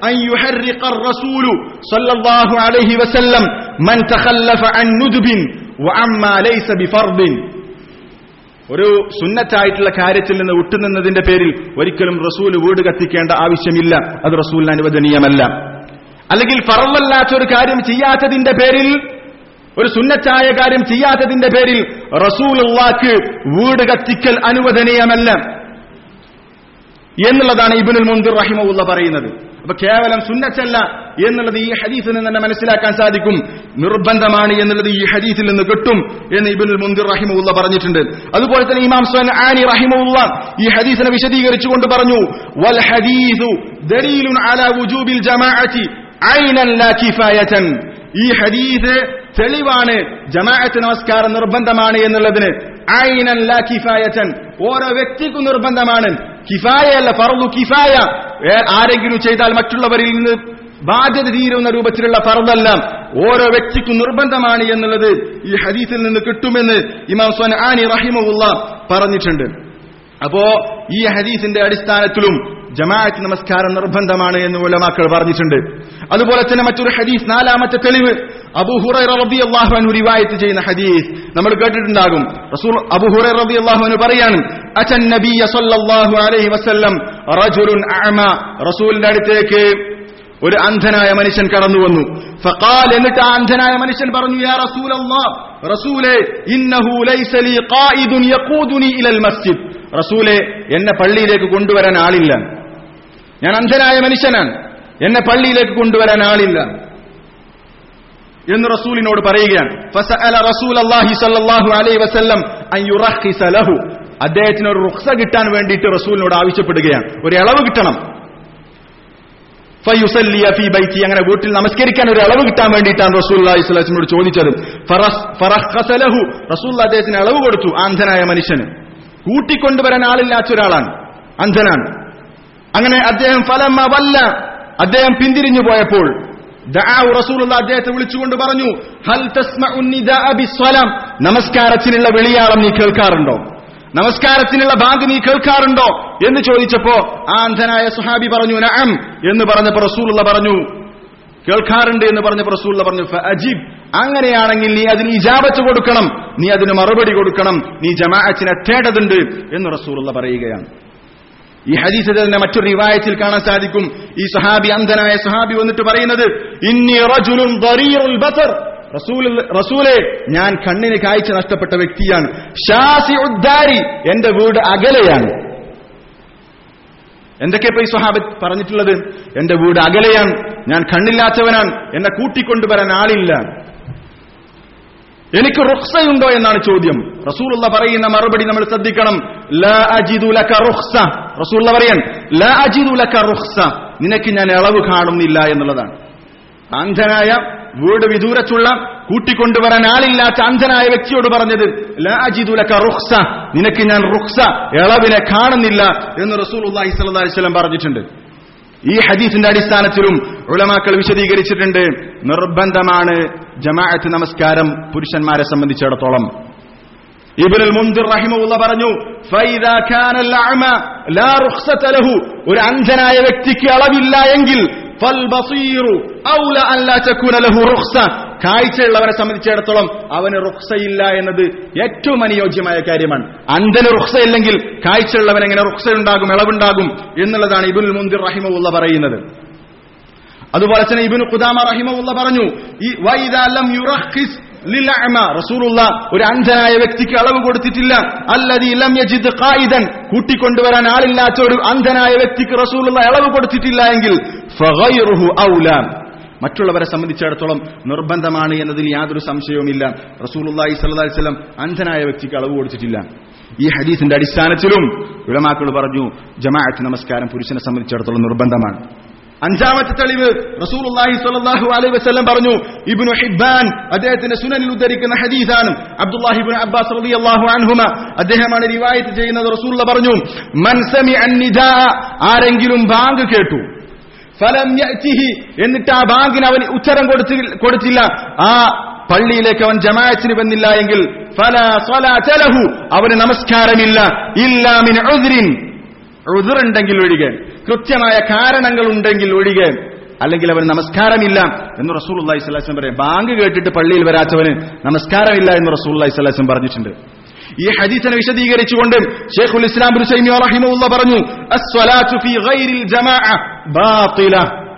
أن يحرق الرسول صلى الله عليه وسلم من تخلف عن ندب وعما ليس بفرض ഒരു സുന്നത്തായിട്ടുള്ള കാര്യത്തിൽ നിന്ന് വിട്ടുനിന്നതിന്റെ പേരിൽ ഒരിക്കലും റസൂൽ വീട് കത്തിക്കേണ്ട ആവശ്യമില്ല അത് റസൂലിന് അനുവദനീയമല്ല അല്ലെങ്കിൽ ഫറവല്ലാത്ത ഒരു കാര്യം ചെയ്യാത്തതിന്റെ പേരിൽ ഒരു സുന്നത്തായ കാര്യം ചെയ്യാത്തതിന്റെ പേരിൽ റസൂലുള്ളാക്ക് വീട് കത്തിക്കൽ അനുവദനീയമല്ല എന്നുള്ളതാണ് ഇബിനുൽ മുന്തിർ റഹിമുള്ള പറയുന്നത് അപ്പൊ കേവലം സുന്നത്തല്ല എന്നുള്ളത് ഈ ഹദീസിൽ നിന്ന് തന്നെ മനസ്സിലാക്കാൻ സാധിക്കും നിർബന്ധമാണ് എന്നുള്ളത് ഈ ഹദീസിൽ നിന്ന് കിട്ടും എന്ന് ഇബിനുൽ മുന്തിർ റഹിമുള്ള പറഞ്ഞിട്ടുണ്ട് അതുപോലെ തന്നെ ഇമാം സ്വൻ ആനി റഹിമുള്ള ഈ ഹദീസിനെ വിശദീകരിച്ചുകൊണ്ട് പറഞ്ഞു വൽ ഹദീസു ദലീലുൻ അലാ വുജൂബിൽ ജമാഅത്തി ഐനൻ ലാ കിഫായതൻ ഈ ഹദീസ് തെളിവാണ് ജമാഅത്ത് നമസ്കാരം നിർബന്ധമാണ് എന്നുള്ളതിന് ഐനൻ ലാ കിഫായതൻ ഓരോ വ്യക്തിക്കും നിർബന്ധമാണ് കിഫായയല്ല ഫർദു കിഫായ ഏ- ആരെങ്കിലും ചെയ്താൽ മറ്റുള്ളവരിൽ നിന്ന് ബാധ്യത തീരുന്ന രൂപത്തിലുള്ള ഫർദല്ല ഓരോ വ്യക്തിക്കും നിർബന്ധമാണ് എന്നുള്ളത് ഈ ഹദീസിൽ നിന്ന് കിട്ടുമെന്ന് ഇമാം സ്വൻ ആനി റഹിമുള്ള പറഞ്ഞിട്ടുണ്ട് അപ്പോ ഈ ഹദീസിന്റെ അടിസ്ഥാനത്തിലും ജമാഅത്ത് നമസ്കാരം നിർബന്ധമാണ് എന്ന് ഉലമാക്കൾ പറഞ്ഞിട്ടുണ്ട് അതുപോലെ തന്നെ മറ്റൊരു ഹദീസ് നാലാമത്തെ തെളിവ് അബു ഹുറൈറ റളിയല്ലാഹു അൻഹു റിവായത്ത് ചെയ്യുന്ന ഹദീസ് നമ്മൾ കേട്ടിട്ടുണ്ടാകും റസൂൽ അബു ഹുറൈറ റളിയല്ലാഹു അൻഹു പറയാണ് അച്ചൻ നബിയ സല്ലല്ലാഹു അലൈഹി വസല്ലം റജുലുൻ അഅമ റസൂലിന്റെ അടുത്തേക്ക് ഒരു അന്ധനായ മനുഷ്യൻ കടന്നു വന്നു ഫഖാൽ എന്നിട്ട് ആ അന്ധനായ മനുഷ്യൻ പറഞ്ഞു യാ റസൂലല്ലാ റസൂലേ ഇന്നഹു ലൈസ ലീ ഖായിദുൻ യഖൂദുനി ഇലൽ മസ്ജിദ് റസൂലേ എന്നെ പള്ളിയിലേക്ക് കൊണ്ടുവരാൻ ആളില്ല ഞാൻ അന്ധനായ മനുഷ്യനാണ് എന്നെ പള്ളിയിലേക്ക് കൊണ്ടുവരാൻ ആളില്ല എന്ന് റസൂലിനോട് പറയുകയാണ് ഫസഅല റസൂലല്ലാഹി സ്വല്ലല്ലാഹു അലൈഹി വസല്ലം അൻ യുറഖിസ ലഹു അദ്ദേഹത്തിന് ഒരു റുഖ്സ കിട്ടാൻ വേണ്ടിയിട്ട് റസൂലിനോട് ആവശ്യപ്പെടുകയാണ് ഒരു ഇളവ് കിട്ടണം ഫയുസല്ലിയ ഫീ ബൈത്തി അങ്ങനെ വീട്ടിൽ നമസ്കരിക്കാൻ ഒരു അളവ് കിട്ടാൻ വേണ്ടിയിട്ടാണ് റസൂൽ അള്ളാഹിസ്ലാസിനോട് ചോദിച്ചത് ഫറസ്- ഫറഖ്ഖസ ലഹു റസൂൽ അദ്ദേഹത്തിന് അളവ് കൊടുത്തു ആ അന്ധനായ മനുഷ്യന് കൂട്ടിക്കൊണ്ടുവരാൻ ആളില്ലാത്ത ഒരാളാണ് അന്ധനാണ് അങ്ങനെ അദ്ദേഹം ഫലമ വല്ല അദ്ദേഹം പിന്തിരിഞ്ഞു പോയപ്പോൾ ദഅഉ റസൂലുള്ള അദ്ദേഹത്തെ വിളിച്ചുകൊണ്ട് പറഞ്ഞു ഹൽ തസ്മഉ നിദാഅ ബിസ്സലാം നമസ്കാരത്തിനുള്ള വിളിയാളം നീ കേൾക്കാറുണ്ടോ നമസ്കാരത്തിനുള്ള ബാങ്ക് നീ കേൾക്കാറുണ്ടോ എന്ന് ചോദിച്ചപ്പോ ആ അന്ധനായ സുഹാബി പറഞ്ഞു നഅം എന്ന് പറഞ്ഞപ്പോ റസൂലുള്ള പറഞ്ഞു കേൾക്കാറുണ്ട് എന്ന് പറഞ്ഞപ്പോ റസൂലുള്ള പറഞ്ഞു അജീബ് അങ്ങനെയാണെങ്കിൽ നീ അതിന് ഇജാബത്ത് കൊടുക്കണം നീ അതിന് മറുപടി കൊടുക്കണം നീ ജമാഅത്തിന് എത്തേണ്ടതുണ്ട് എന്ന് റസൂലുള്ള പറയുകയാണ് ഈ ഹദീസിൽ തന്നെ മറ്റൊരു റിവായത്തിൽ കാണാൻ സാധിക്കും ഈ സഹാബി അന്ധനായ സഹാബി വന്നിട്ട് പറയുന്നത് ഇന്നി റജുലുൻ ദരീറുൽ ബസർ റസൂൽ റസൂലെ ഞാൻ കണ്ണിന് കാഴ്ച നഷ്ടപ്പെട്ട വ്യക്തിയാണ് ഷാസി ഉദ്ദാരി എന്റെ വീട് അകലെയാണ് എന്തൊക്കെയപ്പോ ഈ സ്വഹാബ് പറഞ്ഞിട്ടുള്ളത് എന്റെ വീട് അകലെയാണ് ഞാൻ കണ്ണില്ലാത്തവനാണ് എന്നെ കൂട്ടിക്കൊണ്ടുവരാൻ ആളില്ല എനിക്ക് റുഖ്സയുണ്ടോ എന്നാണ് ചോദ്യം റസൂലുള്ള പറയുന്ന മറുപടി നമ്മൾ ശ്രദ്ധിക്കണം ലാ അജിദു ലക റുഖ്സ റസൂലുള്ള പറയാൻ ലാ അജിദു ലക റുഖ്സ നിനക്ക് ഞാൻ ഇളവ് കാണുന്നില്ല എന്നുള്ളതാണ് അന്ധനായ വീട് വിദൂരത്തുള്ള കൂട്ടിക്കൊണ്ടുവരാൻ ആളില്ലാത്ത അന്ധനായ വ്യക്തിയോട് പറഞ്ഞത് ലാ അജിദു ലക റുഖ്സ നിനക്ക് ഞാൻ റുഖ്സ ഇളവിനെ കാണുന്നില്ല എന്ന് റസൂലുള്ളാഹി സ്വല്ലല്ലാഹി അലൈഹി വസല്ലം പറഞ്ഞിട്ടുണ്ട് ഈ ഹദീസിന്റെ അടിസ്ഥാനത്തിലും ഉളമാക്കൾ വിശദീകരിച്ചിട്ടുണ്ട് നിർബന്ധമാണ് ജമാഅത്ത് നമസ്കാരം പുരുഷന്മാരെ സംബന്ധിച്ചിടത്തോളം ഇബ്നുൽ മുൻദിർ റഹിമഹുള്ള പറഞ്ഞു ഫൈദാ കാന അൽഅമ ലാ റുഖ്സത ലഹു ഒരു അന്ധനായ വ്യക്തിക്ക് അളവില്ല എങ്കിൽ ഫൽബസീറു ഔല അൻ ലാ തകൂന ലഹു റുഖ്സ കാഴ്ചയുള്ളവരെ സംബന്ധിച്ചിടത്തോളം അവന് റുഖ്സയില്ല എന്നത് ഏറ്റവും അനുയോജ്യമായ കാര്യമാണ് അന്ധന് റുഖ്സയില്ലെങ്കിൽ കാഴ്ചയുള്ളവൻ എങ്ങനെ റുഖ്സയുണ്ടാകും ഇളവുണ്ടാകും എന്നുള്ളതാണ് ഇബുൽ മുന്തിർ റഹിമുള്ള പറയുന്നത് അതുപോലെ തന്നെ ഇബിന് ഖുദാമ റഹിമുള്ള പറഞ്ഞു ഈ വൈദാ ലം യുറഖിസ് ലിൽഅമ റസൂലുള്ള ഒരു അന്ധനായ വ്യക്തിക്ക് അളവ് കൊടുത്തിട്ടില്ല അല്ലദീ ലം യജിദ് ഖായിദൻ കൂട്ടിക്കൊണ്ടുവരാൻ ആളില്ലാത്ത ഒരു അന്ധനായ വ്യക്തിക്ക് റസൂലുള്ള ഇളവ് കൊടുത്തിട്ടില്ല എങ്കിൽ ഫഗൈറുഹു ഔലാ മറ്റുള്ളവരെ സംബന്ധിച്ചിടത്തോളം നിർബന്ധമാണ് എന്നതിൽ യാതൊരു സംശയവുമില്ല റസൂലുള്ളാഹി സ്വല്ലല്ലാഹി അലൈഹി വസല്ലം അന്ധനായ വ്യക്തിക്ക് അളവ് കൊടുത്തിട്ടില്ല ഈ ഹദീസിന്റെ അടിസ്ഥാനത്തിലും ഉലമാക്കൾ പറഞ്ഞു ജമാഅത്ത് നമസ്കാരം പുരുഷനെ സംബന്ധിച്ചിടത്തോളം നിർബന്ധമാണ് അഞ്ചാമത്തെ തെളിവ് റസൂലുള്ളാഹി സ്വല്ലല്ലാഹു അലൈഹി വസല്ലം പറഞ്ഞു ഇബ്നു ഹിബ്ബാൻ അദ്ദേഹത്തിന്റെ സുനനിൽ ഉദ്ധരിക്കുന്ന ഹദീസാണ് അബ്ദുല്ലാഹി ഇബ്നു അബ്ബാസ് റളിയല്ലാഹു അൻഹുമ അദ്ദേഹമാണ് റിവായത്ത് ചെയ്യുന്നത് റസൂലുള്ള പറഞ്ഞു മൻ സമിഅ നിദാ ആരെങ്കിലും ബാങ്ക് കേട്ടു ഫലം യഅ്തിഹി എന്നിട്ട് ആ ബാങ്കിന് അവൻ ഉത്തരം കൊടുത്തി കൊടുത്തില്ല ആ പള്ളിയിലേക്ക് അവൻ ജമാഅത്തിന് വന്നില്ല എങ്കിൽ ഫല സ്വലാത ലഹു അവന് നമസ്കാരമില്ല ഇല്ലാ മിൻ ഉദ്രിൻ ഉദുറുണ്ടെങ്കിൽ ഒഴികെ കൃത്യമായ കാരണങ്ങൾ ഉണ്ടെങ്കിൽ ഒഴികെ അല്ലെങ്കിൽ അവന് നമസ്കാരമില്ല എന്ന് റസൂൽ അള്ളഹി സ്വലാസം പറയാം ബാങ്ക് കേട്ടിട്ട് പള്ളിയിൽ വരാത്തവന് നമസ്കാരമില്ല എന്ന് റസൂൽ അള്ളഹി സ്വലാസം പറഞ്ഞിട്ടുണ്ട് ഈ ഹദീസിനെ വിശദീകരിച്ചുകൊണ്ട് ഷെയ്ഖുൽ ഇസ്ലാം ബിൻ തൈമിയ്യ റഹിമഹുള്ള പറഞ്ഞു അസ്വലാത്തു ഫീ ഗൈരിൽ ജമാഅ ബാത്തില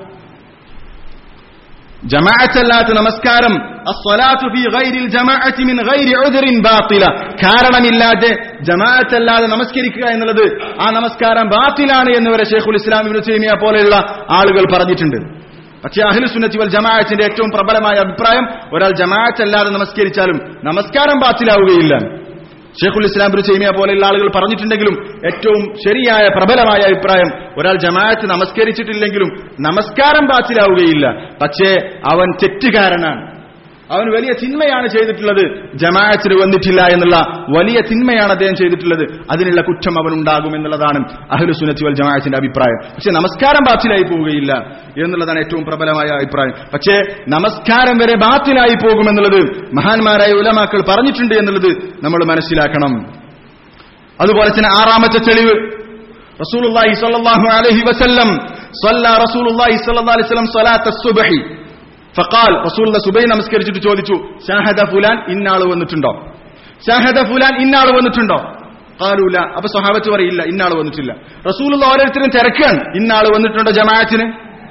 ജമാഅത്തല്ലാത്ത നമസ്കാരം അസ്വലാത്തു ഫീ ഗൈരിൽ ജമാഅത്തി മിൻ ഗൈരി ഉദ്റിൻ ബാത്തില കാരണമില്ലാതെ ജമാഅത്തല്ലാതെ നമസ്കരിക്കുക എന്നുള്ളത് ആ നമസ്കാരം ബാത്തിലാണ് എന്ന് വരെ ഷെയ്ഖുൽ ഇസ്ലാം ഇബ്നു തൈമിയ പോലെയുള്ള ആളുകൾ പറഞ്ഞിട്ടുണ്ട് പക്ഷേ അഹ്ലു സുന്നത്തി വൽ ജമാഅത്തിന്റെ ഏറ്റവും പ്രബലമായ അഭിപ്രായം ഒരാൾ ജമാഅത്തല്ലാതെ നമസ്കരിച്ചാലും നമസ്കാരം ബാത്തിലാവുകയില്ല ഷെയ്ഖുൽ ഇസ്ലാം ബിൻ തൈമിയ പോലെയുള്ള ആളുകൾ പറഞ്ഞിട്ടുണ്ടെങ്കിലും ഏറ്റവും ശരിയായ പ്രബലമായ അഭിപ്രായം ഒരാൾ ജമാഅത്ത് നമസ്കരിച്ചിട്ടില്ലെങ്കിലും നമസ്കാരം ബാത്തിലാവുകയില്ല പക്ഷേ അവൻ തെറ്റുകാരനാണ് അവൻ വലിയ തിന്മയാണ് ചെയ്തിട്ടുള്ളത് ജമാഅത്തിന് വന്നിട്ടില്ല എന്നുള്ള വലിയ തിന്മയാണ് അദ്ദേഹം ചെയ്തിട്ടുള്ളത് അതിനുള്ള കുറ്റം അവൻ ഉണ്ടാകും എന്നുള്ളതാണ് അഹ്ലു സുനത്തി വൽ ജമാഅത്തിന്റെ അഭിപ്രായം പക്ഷെ നമസ്കാരം ബാത്തിലായി പോവുകയില്ല എന്നുള്ളതാണ് ഏറ്റവും പ്രബലമായ അഭിപ്രായം പക്ഷേ നമസ്കാരം വരെ ബാത്തിലായി പോകുമെന്നുള്ളത് മഹാന്മാരായ ഉലമാക്കൾ പറഞ്ഞിട്ടുണ്ട് എന്നുള്ളത് നമ്മൾ മനസ്സിലാക്കണം അതുപോലെ തന്നെ ആറാമത്തെ തെളിവ് റസൂലുള്ളാഹി സ്വല്ലല്ലാഹു അലൈഹി വസല്ലം സ്വല്ല റസൂലുള്ളാഹി സ്വല്ലല്ലാഹു അലൈഹി വസല്ലം സ്വലാത്ത സുബ്ഹി ഫഖാൽ റസൂലുള്ള സുബൈ നമസ്കരിച്ചിട്ട് ചോദിച്ചു ഷാഹദ ഫുലാൻ ഇന്നാള് വന്നിട്ടുണ്ടോ ഷാഹദ ഫുലാൻ ഇന്നാള് വന്നിട്ടുണ്ടോ കാലൂല അപ്പൊ സ്വഹാബത്ത് പറയില്ല ഇന്നാള് വന്നിട്ടില്ല റസൂലുള്ള ഓരോരുത്തരും തിരക്കാണ് ഇന്നാള് വന്നിട്ടുണ്ടോ ജമാഅത്തിന്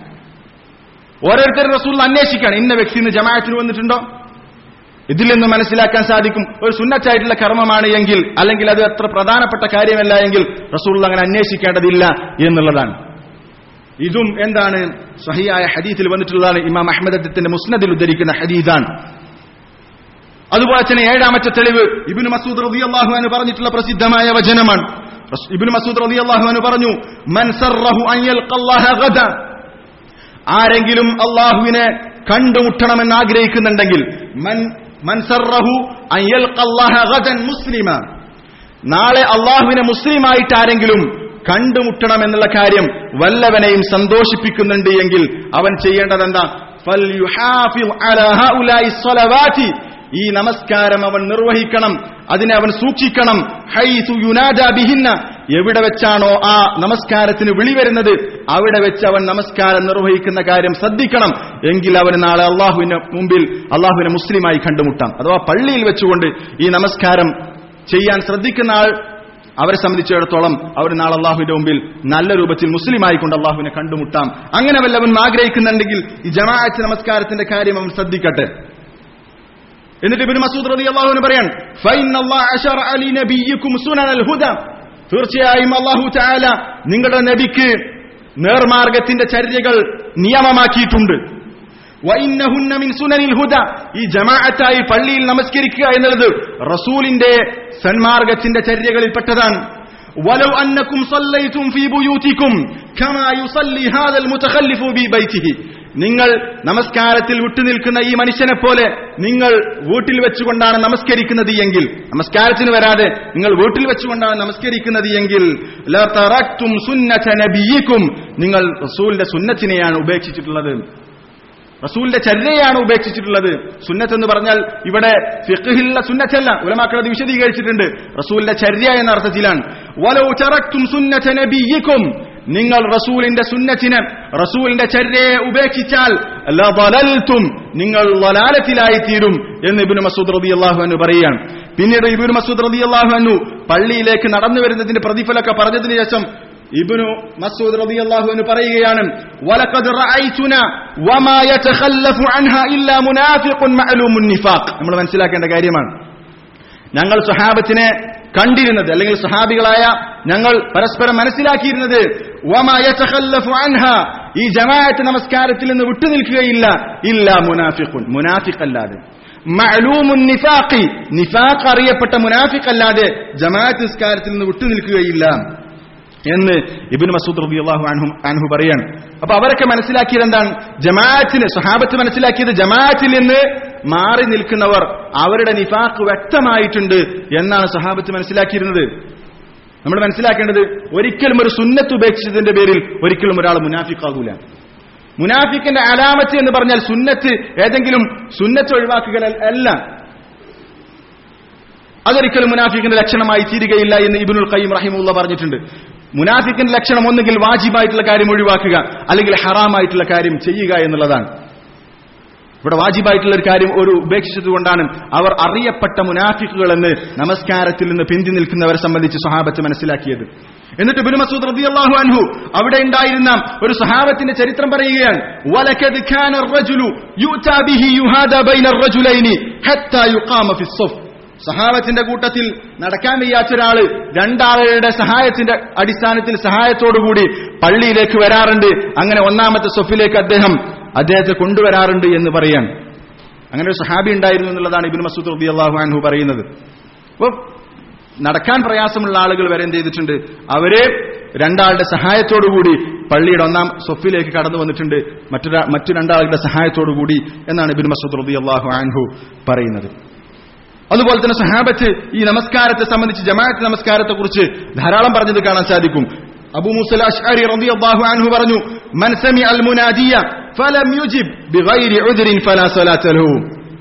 ഓരോരുത്തരും റസൂൽ അന്വേഷിക്കാണ് ഇന്ന വ്യക്തി ഇന്ന് ജമാഅത്തിന് വന്നിട്ടുണ്ടോ ഇതിൽ നിന്ന് മനസ്സിലാക്കാൻ സാധിക്കും ഒരു സുന്നത്തായിട്ടുള്ള കർമ്മമാണ് എങ്കിൽ അല്ലെങ്കിൽ അത് അത്ര പ്രധാനപ്പെട്ട കാര്യമല്ല എങ്കിൽ റസൂൽ അങ്ങനെ അന്വേഷിക്കേണ്ടതില്ല എന്നുള്ളതാണ് ഇതും എന്താണ് സഹിയായ ഹദീത്തിൽ വന്നിട്ടുള്ളതാണ് ഇമാം അഹമ്മദ് അദ്ദേഹത്തിന്റെ മുസ്നദിൽ ഉദ്ധരിക്കുന്ന ഹദീദാണ് അതുപോലെ തന്നെ ഏഴാമത്തെ തെളിവ് ഇബിന് മസൂദ് റബി അള്ളാഹു പറഞ്ഞിട്ടുള്ള പ്രസിദ്ധമായ വചനമാണ് ഇബിന് മസൂദ് റബി അള്ളാഹു പറഞ്ഞു മൻ സർറഹു അൻ യൽഖല്ലാഹ ഗദ ആരെങ്കിലും അള്ളാഹുവിനെ കണ്ടുമുട്ടണമെന്ന് ആഗ്രഹിക്കുന്നുണ്ടെങ്കിൽ മൻ മൻ സർറഹു അൻ യൽഖല്ലാഹ ഗദൻ മുസ്ലിമ നാളെ അള്ളാഹുവിനെ മുസ്ലിമായിട്ട് ആരെങ്കിലും കണ്ടുമുട്ടണം എന്നുള്ള കാര്യം വല്ലവനെയും സന്തോഷിപ്പിക്കുന്നുണ്ട് എങ്കിൽ അവൻ ചെയ്യേണ്ടത് എന്താ ഈ നമസ്കാരം അവൻ നിർവഹിക്കണം അതിനെ അവൻ സൂക്ഷിക്കണം ഹൈസു യുനാജ ബിഹിന്ന എവിടെ വെച്ചാണോ ആ നമസ്കാരത്തിന് വിളി വരുന്നത് അവിടെ വെച്ച് അവൻ നമസ്കാരം നിർവഹിക്കുന്ന കാര്യം ശ്രദ്ധിക്കണം എങ്കിൽ അവന് നാളെ അള്ളാഹുവിന് മുമ്പിൽ അള്ളാഹുവിനെ മുസ്ലിമായി കണ്ടുമുട്ടാം അഥവാ പള്ളിയിൽ വെച്ചുകൊണ്ട് ഈ നമസ്കാരം ചെയ്യാൻ ശ്രദ്ധിക്കുന്ന ആൾ അവരെ സംബന്ധിച്ചിടത്തോളം അവർ നാളെ അള്ളാഹുവിന്റെ മുമ്പിൽ നല്ല രൂപത്തിൽ മുസ്ലിമായി കൊണ്ട് അള്ളാഹുവിനെ കണ്ടുമുട്ടാം അങ്ങനെ വല്ലവൻ ആഗ്രഹിക്കുന്നുണ്ടെങ്കിൽ ഈ ജമാഅത്ത് നമസ്കാരത്തിന്റെ കാര്യം അവൻ ശ്രദ്ധിക്കട്ടെ എന്നിട്ട് ഇബ്നു മസൂദ് റളിയല്ലാഹു അൻഹു പറയാൻ ഫൈനല്ലാഹ അശറ അലി നബിയ്യിക്കും സുനനൽ ഹുദ തീർച്ചയായും അല്ലാഹു തആല നിങ്ങളുടെ നബിക്ക് നേർമാർഗത്തിന്റെ ചര്യകൾ നിയമമാക്കിയിട്ടുണ്ട് വഇന്നഹുന്ന മിൻ സുനനിൽ ഹുദ ഈ ജമാഅത്തായി പള്ളിയിൽ നമസ്കരിക്കുക എന്നുള്ളത് റസൂലിന്റെ സന്മാർഗത്തിന്റെ ചര്യകളിൽപ്പെട്ടതാണ് ولو أنكم صليتم في بيوتكم كما يصلي هذا المتخلف في بيته നിങ്ങൾ നമസ്കാരത്തിൽ വിട്ടുനിൽക്കുന്ന ഈ മനുഷ്യനെ പോലെ നിങ്ങൾ വീട്ടിൽ വെച്ചുകൊണ്ടാണ് നമസ്കരിക്കുന്നത് എങ്കിൽ നമസ്കാരത്തിന് വരാതെ നിങ്ങൾ വീട്ടിൽ വെച്ചുകൊണ്ടാണ് നമസ്കരിക്കുന്നത് എങ്കിൽ നിങ്ങൾ റസൂലിന്റെ സുന്നത്തിനെയാണ് ഉപേക്ഷിച്ചിട്ടുള്ളത് റസൂലിന്റെ ചര്യയാണ് ഉപേക്ഷിച്ചിട്ടുള്ളത് സുന്നത്ത് എന്ന് പറഞ്ഞാൽ ഇവിടെ ഫിഖിലുള്ള സുന്നത്തല്ല ഉലമാക്കൾ അത് വിശദീകരിച്ചിട്ടുണ്ട് റസൂലിന്റെ ചര്യ എന്ന അർത്ഥത്തിലാണ് വലോ ചറക്തും സുന്നത്ത നബിയിക്കും നിങ്ങൾ റസൂലിന്റെ സുന്നത്തിനെ റസൂലിന്റെ ചര്യയെ ഉപേക്ഷിച്ചാൽ ലളൽതും നിങ്ങൾ വലാലത്തിലായി തീരും എന്ന് ഇബിന് മസൂദ് റബി അള്ളാഹു അന്നു പറയുകയാണ് പിന്നീട് ഇബിന് മസൂദ് റബി അള്ളാഹു അന്നു പള്ളിയിലേക്ക് നടന്നു വരുന്നതിന്റെ പ്രതിഫലമൊക്കെ പറഞ്ഞതിന് ശേഷം ഇബ്നു മസൂദ് റളിയല്ലാഹു അൻഹു പറയുകയാണ് വലഖദ് റഅയ്തുന വമാ യതഖല്ലഫു അൻഹാ ഇല്ലാ മുനാഫിഖുൻ മഅലൂമുൻ നിഫാഖ് നമ്മൾ മനസ്സിലാക്കേണ്ട കാര്യമാണ് ഞങ്ങൾ സ്വഹാബത്തിനെ കണ്ടിരുന്നത് അല്ലെങ്കിൽ സ്വഹാബികളായ ഞങ്ങൾ പരസ്പരം മനസ്സിലാക്കിയിരുന്നത് വമാ യതഖല്ലഫു അൻഹാ ഈ ജമാഅത്ത് നമസ്കാരത്തിൽ നിന്ന് വിട്ടുനിൽക്കുകയില്ല ഇല്ലാ മുനാഫിഖുൻ മുനാഫിഖ് അല്ലാതെ മഅലൂമുൻ നിഫാഖി നിഫാഖ് അറിയപ്പെട്ട മുനാഫിഖ് അല്ലാതെ ജമാഅത്ത് നിസ്കാരത്തിൽ നിന്ന് വിട്ടുനിൽക്കുകയില്ല എന്ന് ഇബിൻ മസൂദ് റബി അള്ളാഹു അൻഹു അൻഹു പറയാണ് അപ്പൊ അവരൊക്കെ മനസ്സിലാക്കിയത് എന്താണ് ജമാഅത്തിന് സ്വഹാബത്ത് മനസ്സിലാക്കിയത് ജമാഅത്തിൽ നിന്ന് മാറി നിൽക്കുന്നവർ അവരുടെ നിഫാഖ് വ്യക്തമായിട്ടുണ്ട് എന്നാണ് സ്വഹാബത്ത് മനസ്സിലാക്കിയിരുന്നത് നമ്മൾ മനസ്സിലാക്കേണ്ടത് ഒരിക്കലും ഒരു സുന്നത്ത് ഉപേക്ഷിച്ചതിന്റെ പേരിൽ ഒരിക്കലും ഒരാൾ മുനാഫിക്കാകൂല മുനാഫിക്കിന്റെ അലാമത്ത് എന്ന് പറഞ്ഞാൽ സുന്നത്ത് ഏതെങ്കിലും സുന്നത്ത് ഒഴിവാക്കുക അല്ല അതൊരിക്കലും മുനാഫിക്കിന്റെ ലക്ഷണമായി തീരുകയില്ല എന്ന് ഇബിനുൽ ഖയ്യം റഹിമുള്ള പറഞ്ഞിട്ടുണ്ട് മുനാഫിക്കിന്റെ ലക്ഷണം ഒന്നുകിൽ വാജിബായിട്ടുള്ള കാര്യം ഒഴിവാക്കുക അല്ലെങ്കിൽ ഹറാമായിട്ടുള്ള കാര്യം ചെയ്യുക എന്നുള്ളതാണ് ഇവിടെ വാജിബായിട്ടുള്ള ഒരു കാര്യം ഒരു ഉപേക്ഷിച്ചതുകൊണ്ടാണ് അവർ അറിയപ്പെട്ട മുനാഫിക്കുകൾ എന്ന് നമസ്കാരത്തിൽ നിന്ന് പിന്തി നിൽക്കുന്നവരെ സംബന്ധിച്ച് സ്വഹാബത്ത് മനസ്സിലാക്കിയത് എന്നിട്ട് ബിൻ മസൂദ് റളിയല്ലാഹു അൻഹു അവിടെ ഉണ്ടായിരുന്ന ഒരു സഹാബത്തിന്റെ ചരിത്രം പറയുകയാണ് വലകദ് കാന الرجل يؤتى به يهادى بين الرجلين حتى يقام في الصف സഹാബത്തിന്റെ കൂട്ടത്തിൽ നടക്കാൻ വയ്യാത്ത ഒരാള് രണ്ടാളുകളുടെ സഹായത്തിന്റെ അടിസ്ഥാനത്തിൽ സഹായത്തോടുകൂടി പള്ളിയിലേക്ക് വരാറുണ്ട് അങ്ങനെ ഒന്നാമത്തെ സൊഫിലേക്ക് അദ്ദേഹം അദ്ദേഹത്തെ കൊണ്ടുവരാറുണ്ട് എന്ന് പറയാൻ അങ്ങനെ ഒരു സഹാബി ഉണ്ടായിരുന്നു എന്നുള്ളതാണ് ഇബിൻ മസൂദ് റബി അള്ളാഹു അൻഹു പറയുന്നത് അപ്പോൾ നടക്കാൻ പ്രയാസമുള്ള ആളുകൾ വരെ എന്ത് ചെയ്തിട്ടുണ്ട് അവരെ രണ്ടാളുടെ സഹായത്തോടുകൂടി പള്ളിയുടെ ഒന്നാം സൊഫിലേക്ക് കടന്നു വന്നിട്ടുണ്ട് മറ്റൊരു മറ്റു രണ്ടാളുകളുടെ സഹായത്തോടുകൂടി എന്നാണ് ഇബിൻ മസൂദ് റബി അള്ളാഹു അൻഹു പറയുന്നത് അതുപോലെ തന്നെ സഹാബത്ത് ഈ നമസ്കാരത്തെ സംബന്ധിച്ച് ജമാഅത്ത് നമസ്കാരത്തെ കുറിച്ച് ധാരാളം പറഞ്ഞത് കാണാൻ സാധിക്കും അബു മുസല അഷ്അരി റളിയല്ലാഹു അൻഹു പറഞ്ഞു മൻ സമി അൽ മുനാദിയ ഫലം യുജിബ് ബിഗൈരി ഉദ്രിൻ ഫലാ സ്വലാത്ത ലഹു